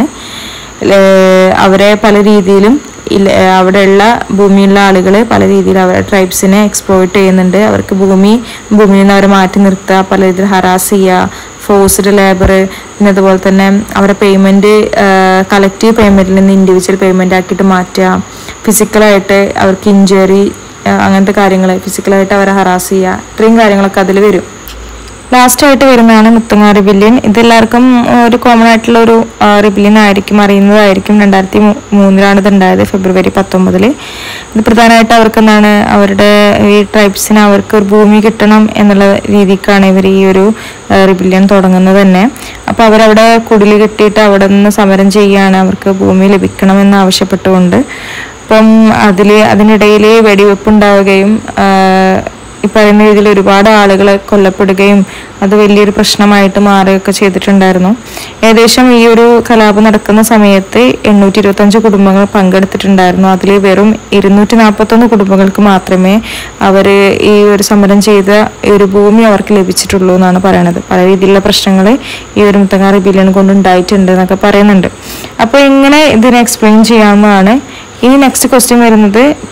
ഏർ അവരെ പല രീതിയിലും ഇല്ല- ഏർ അവിടെയുള്ള ഭൂമിയുള്ള ആളുകൾ പല രീതിയിൽ അവരുടെ ട്രൈബ്സിനെ എക്സ്പ്ലോയിറ്റ് ചെയ്യുന്നുണ്ട് അവർക്ക് ഭൂമി ഭൂമിയിൽ നിന്ന് അവരെ മാറ്റി നിർത്തുക പല രീതിയിൽ ഹറാസ് ചെയ്യുക ഫോഴ്സ്ഡ് ലേബർ പിന്നെ അതുപോലെ തന്നെ അവരുടെ പേയ്മെന്റ് കളക്റ്റീവ് പേയ്മെന്റിൽ നിന്ന് ഇൻഡിവിജ്വൽ പേയ്മെന്റ് ആക്കിയിട്ട് മാറ്റുക ഫിസിക്കലായിട്ട് അവർക്ക് ഇഞ്ചുറി അങ്ങനത്തെ കാര്യങ്ങൾ ഫിസിക്കലായിട്ട് അവരെ ഹറാസ് ചെയ്യുക ഇത്രയും കാര്യങ്ങളൊക്കെ അതിൽ വരും ലാസ്റ്റ് ആയിട്ട് വരുന്നതാണ് മുത്തങ്ങ റിബില്യൻ ഇതെല്ലാവർക്കും ഒരു കോമൺ ആയിട്ടുള്ള ഒരു റിബില്യൻ ആയിരിക്കും അറിയുന്നതായിരിക്കും രണ്ടായിരത്തി മൂന്നിലാണ് ഇത് ഉണ്ടായത് ഫെബ്രുവരി പത്തൊമ്പതില് ഇത് പ്രധാനമായിട്ട് അവർക്ക് എന്താണ് അവരുടെ ഈ ട്രൈബ്സിന് അവർക്ക് ഒരു ഭൂമി കിട്ടണം എന്നുള്ള രീതിക്കാണ് ഇവർ ഈ ഒരു റിബില്യൻ തുടങ്ങുന്നത് തന്നെ അപ്പൊ അവരവിടെ കുടില് കെട്ടിയിട്ട് അവിടെ നിന്ന് സമരം ചെയ്യുകയാണ് അവർക്ക് ഭൂമി ലഭിക്കണമെന്ന് ആവശ്യപ്പെട്ടുകൊണ്ട് അപ്പം അതില് അതിനിടയിൽ വെടിവെപ്പ് ഉണ്ടാവുകയും ആഹ് ഈ പറയുന്ന രീതിയിൽ ഒരുപാട് ആളുകൾ കൊല്ലപ്പെടുകയും അത് വലിയൊരു പ്രശ്നമായിട്ട് മാറുകയൊക്കെ ചെയ്തിട്ടുണ്ടായിരുന്നു ഏകദേശം ഈ ഒരു കലാപം നടക്കുന്ന സമയത്ത് എണ്ണൂറ്റി ഇരുപത്തഞ്ച് കുടുംബങ്ങൾ പങ്കെടുത്തിട്ടുണ്ടായിരുന്നു അതിൽ വെറും ഇരുന്നൂറ്റി നാൽപ്പത്തൊന്ന് കുടുംബങ്ങൾക്ക് മാത്രമേ അവർ ഈ ഒരു സമരം ചെയ്ത ഈ ഒരു ഭൂമി അവർക്ക് ലഭിച്ചിട്ടുള്ളൂ എന്നാണ് പറയണത് പല രീതിയിലുള്ള പ്രശ്നങ്ങൾ ഈ ഒരു മുത്തങ്ങാറി ബില്യൺ കൊണ്ട് ഉണ്ടായിട്ടുണ്ട് എന്നൊക്കെ പറയുന്നുണ്ട് അപ്പോൾ ഇങ്ങനെ ഇതിനെ എക്സ്പ്ലെയിൻ ചെയ്യാവുന്നതാണ് ഇനി നെക്സ്റ്റ് ക്വസ്റ്റ്യൻ വരുന്നത്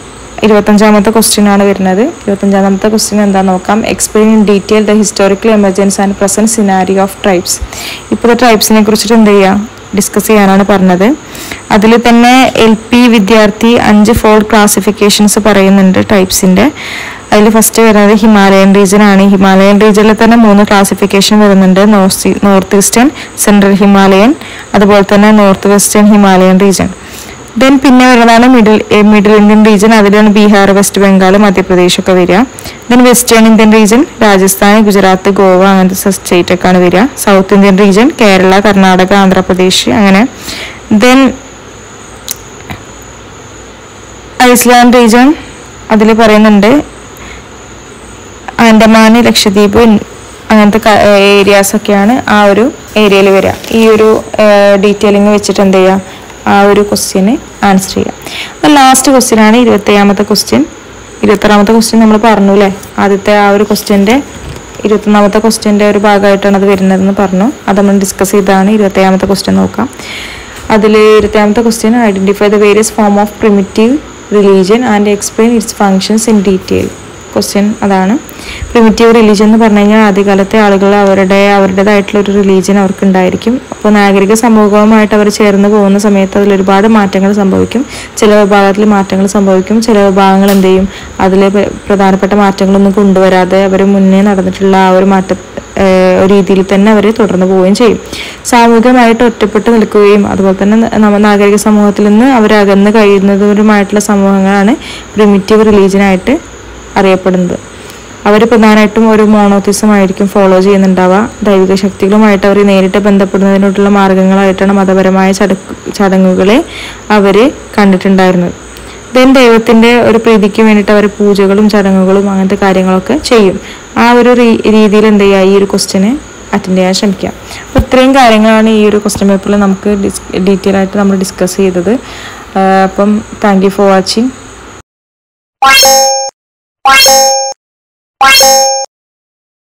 ഇരുപത്തഞ്ചാമത്തെ ക്വസ്റ്റ്യൻ ആണ് വരുന്നത് ഇരുപത്തഞ്ചാമത്തെ ക്വസ്റ്റ്യൻ എന്താന്ന് നോക്കാം explain in detail the historical emergence and present scenario of tribes ഇപ്പോഴത്തെ ട്രൈബ്സിനെ കുറിച്ചിട്ട് എന്ത് ചെയ്യുക ഡിസ്കസ് ചെയ്യാനാണ് പറഞ്ഞത് അതിൽ തന്നെ എൽ പി വിദ്യാർത്ഥി അഞ്ച് ഫോൾഡ് ക്ലാസിഫിക്കേഷൻസ് പറയുന്നുണ്ട് ടൈപ്സിന്റെ അതിൽ ഫസ്റ്റ് വരുന്നത് ഹിമാലയൻ റീജിയൻ ആണ് ഹിമാലയൻ റീജിയനിൽ തന്നെ മൂന്ന് ക്ലാസിഫിക്കേഷൻ വരുന്നുണ്ട് north north eastern central Himalayan അതുപോലെ തന്നെ north western Himalayan region then പിന്നെ വരുന്നതാണ് മിഡിൽ മിഡിൽ ഇന്ത്യൻ റീജിയൻ അതിലാണ് ബീഹാർ വെസ്റ്റ് ബംഗാൾ മധ്യപ്രദേശ് ഒക്കെ വരിക then western Indian region Rajasthan Gujarat Goa അങ്ങനത്തെ സ്റ്റേറ്റ് ഒക്കെയാണ് വരിക south Indian region Kerala Karnataka Andhra Pradesh അങ്ങനെ ദെൻ ഐസ്ലാൻഡ് റീജിയൻ അതിൽ പറയുന്നുണ്ട് ആൻഡമാൻ ലക്ഷദ്വീപ് അങ്ങനത്തെ ഏരിയാസ് ഒക്കെയാണ് ആ ഒരു ഏരിയയിൽ വരിക ഈ ഒരു ഡീറ്റെയിലിംഗ് വെച്ചിട്ട് എന്ത് ചെയ്യുക ആ ഒരു ക്വസ്റ്റ്യന് ആൻസർ ചെയ്യാം അപ്പോൾ ലാസ്റ്റ് ക്വസ്റ്റ്യൻ ആണ് ഇരുപത്തേഴാമത്തെ ക്വസ്റ്റ്യൻ ഇരുപത്താറാമത്തെ ക്വസ്റ്റ്യൻ നമ്മൾ പറഞ്ഞു അല്ലേ ആദ്യത്തെ ആ ഒരു ക്വസ്റ്റ്യൻ്റെ ഇരുപത്തൊന്നാമത്തെ ക്വസ്റ്റ്യൻ്റെ ഒരു ഭാഗമായിട്ടാണ് അത് വരുന്നതെന്ന് പറഞ്ഞു അത് നമ്മൾ ഡിസ്കസ് ചെയ്താണ് ഇരുപത്തേഴാമത്തെ ക്വസ്റ്റ്യൻ നോക്കാം അതിൽ ഇരുപത്തേഴാമത്തെ question identify the various form of primitive religion and explain its functions in detail question അതാണ് പ്രിമിറ്റീവ് റിലീജിയൻ എന്ന് പറഞ്ഞു കഴിഞ്ഞാൽ ആദ്യകാലത്തെ ആളുകൾ അവരുടെ അവരുടേതായിട്ടുള്ള ഒരു റിലീജിയൻ അവർക്ക് ഉണ്ടായിരിക്കും അപ്പോൾ നാഗരിക സമൂഹവുമായിട്ട് അവർ ചേർന്ന് പോകുന്ന സമയത്ത് അതിൽ ഒരുപാട് മാറ്റങ്ങൾ സംഭവിക്കും ചില വിഭാഗത്തിൽ മാറ്റങ്ങൾ സംഭവിക്കും ചില വിഭാഗങ്ങൾ എന്ത് ചെയ്യും അതിൽ പ്രധാനപ്പെട്ട മാറ്റങ്ങളൊന്നും കൊണ്ടുവരാതെ അവർ മുന്നേ നടന്നിട്ടുള്ള ആ ഒരു മാറ്റ ഏഹ് ഒരു രീതിയിൽ തന്നെ അവർ തുടർന്ന് പോവുകയും ചെയ്യും സാമൂഹികമായിട്ട് ഒറ്റപ്പെട്ട് നിൽക്കുകയും അതുപോലെ തന്നെ നമ്മ നാഗരിക സമൂഹത്തിൽ നിന്ന് അവർ അകന്ന് കഴിയുന്നവരുമായിട്ടുള്ള സമൂഹങ്ങളാണ് പ്രിമിറ്റീവ് റിലീജിയനായിട്ട് അറിയപ്പെടുന്നത് അവർ പ്രധാനമായിട്ടും ഒരു മോണോത്തിസം ആയിരിക്കും ഫോളോ ചെയ്യുന്നുണ്ടാവുക ദൈവിക ശക്തികളുമായിട്ട് അവർ നേരിട്ട് ബന്ധപ്പെടുന്നതിനുള്ള മാർഗങ്ങളായിട്ടാണ് മതപരമായ ചടക്ക് ചടങ്ങുകളെ അവർ കണ്ടിട്ടുണ്ടായിരുന്നത് ദെൻ ദൈവത്തിന്റെ ഒരു പ്രീതിക്ക് വേണ്ടിയിട്ട് അവർ പൂജകളും ചടങ്ങുകളും അങ്ങനത്തെ കാര്യങ്ങളൊക്കെ ചെയ്യും ആ ഒരു രീ- രീതിയിൽ എന്ത് ചെയ്യുക ഈ ഒരു ക്വസ്റ്റ്യന് അറ്റൻഡ് ചെയ്യാൻ ശ്രമിക്കാം അപ്പോൾ ഇത്രയും കാര്യങ്ങളാണ് ഈ ഒരു ക്വസ്റ്റ്യൻ പേപ്പറിൽ നമുക്ക് ഡിസ് ഡീറ്റെയിൽ ആയിട്ട് നമ്മൾ ഡിസ്കസ് ചെയ്തത് ആ, അപ്പം താങ്ക് യു ഫോർ വാച്ചിങ്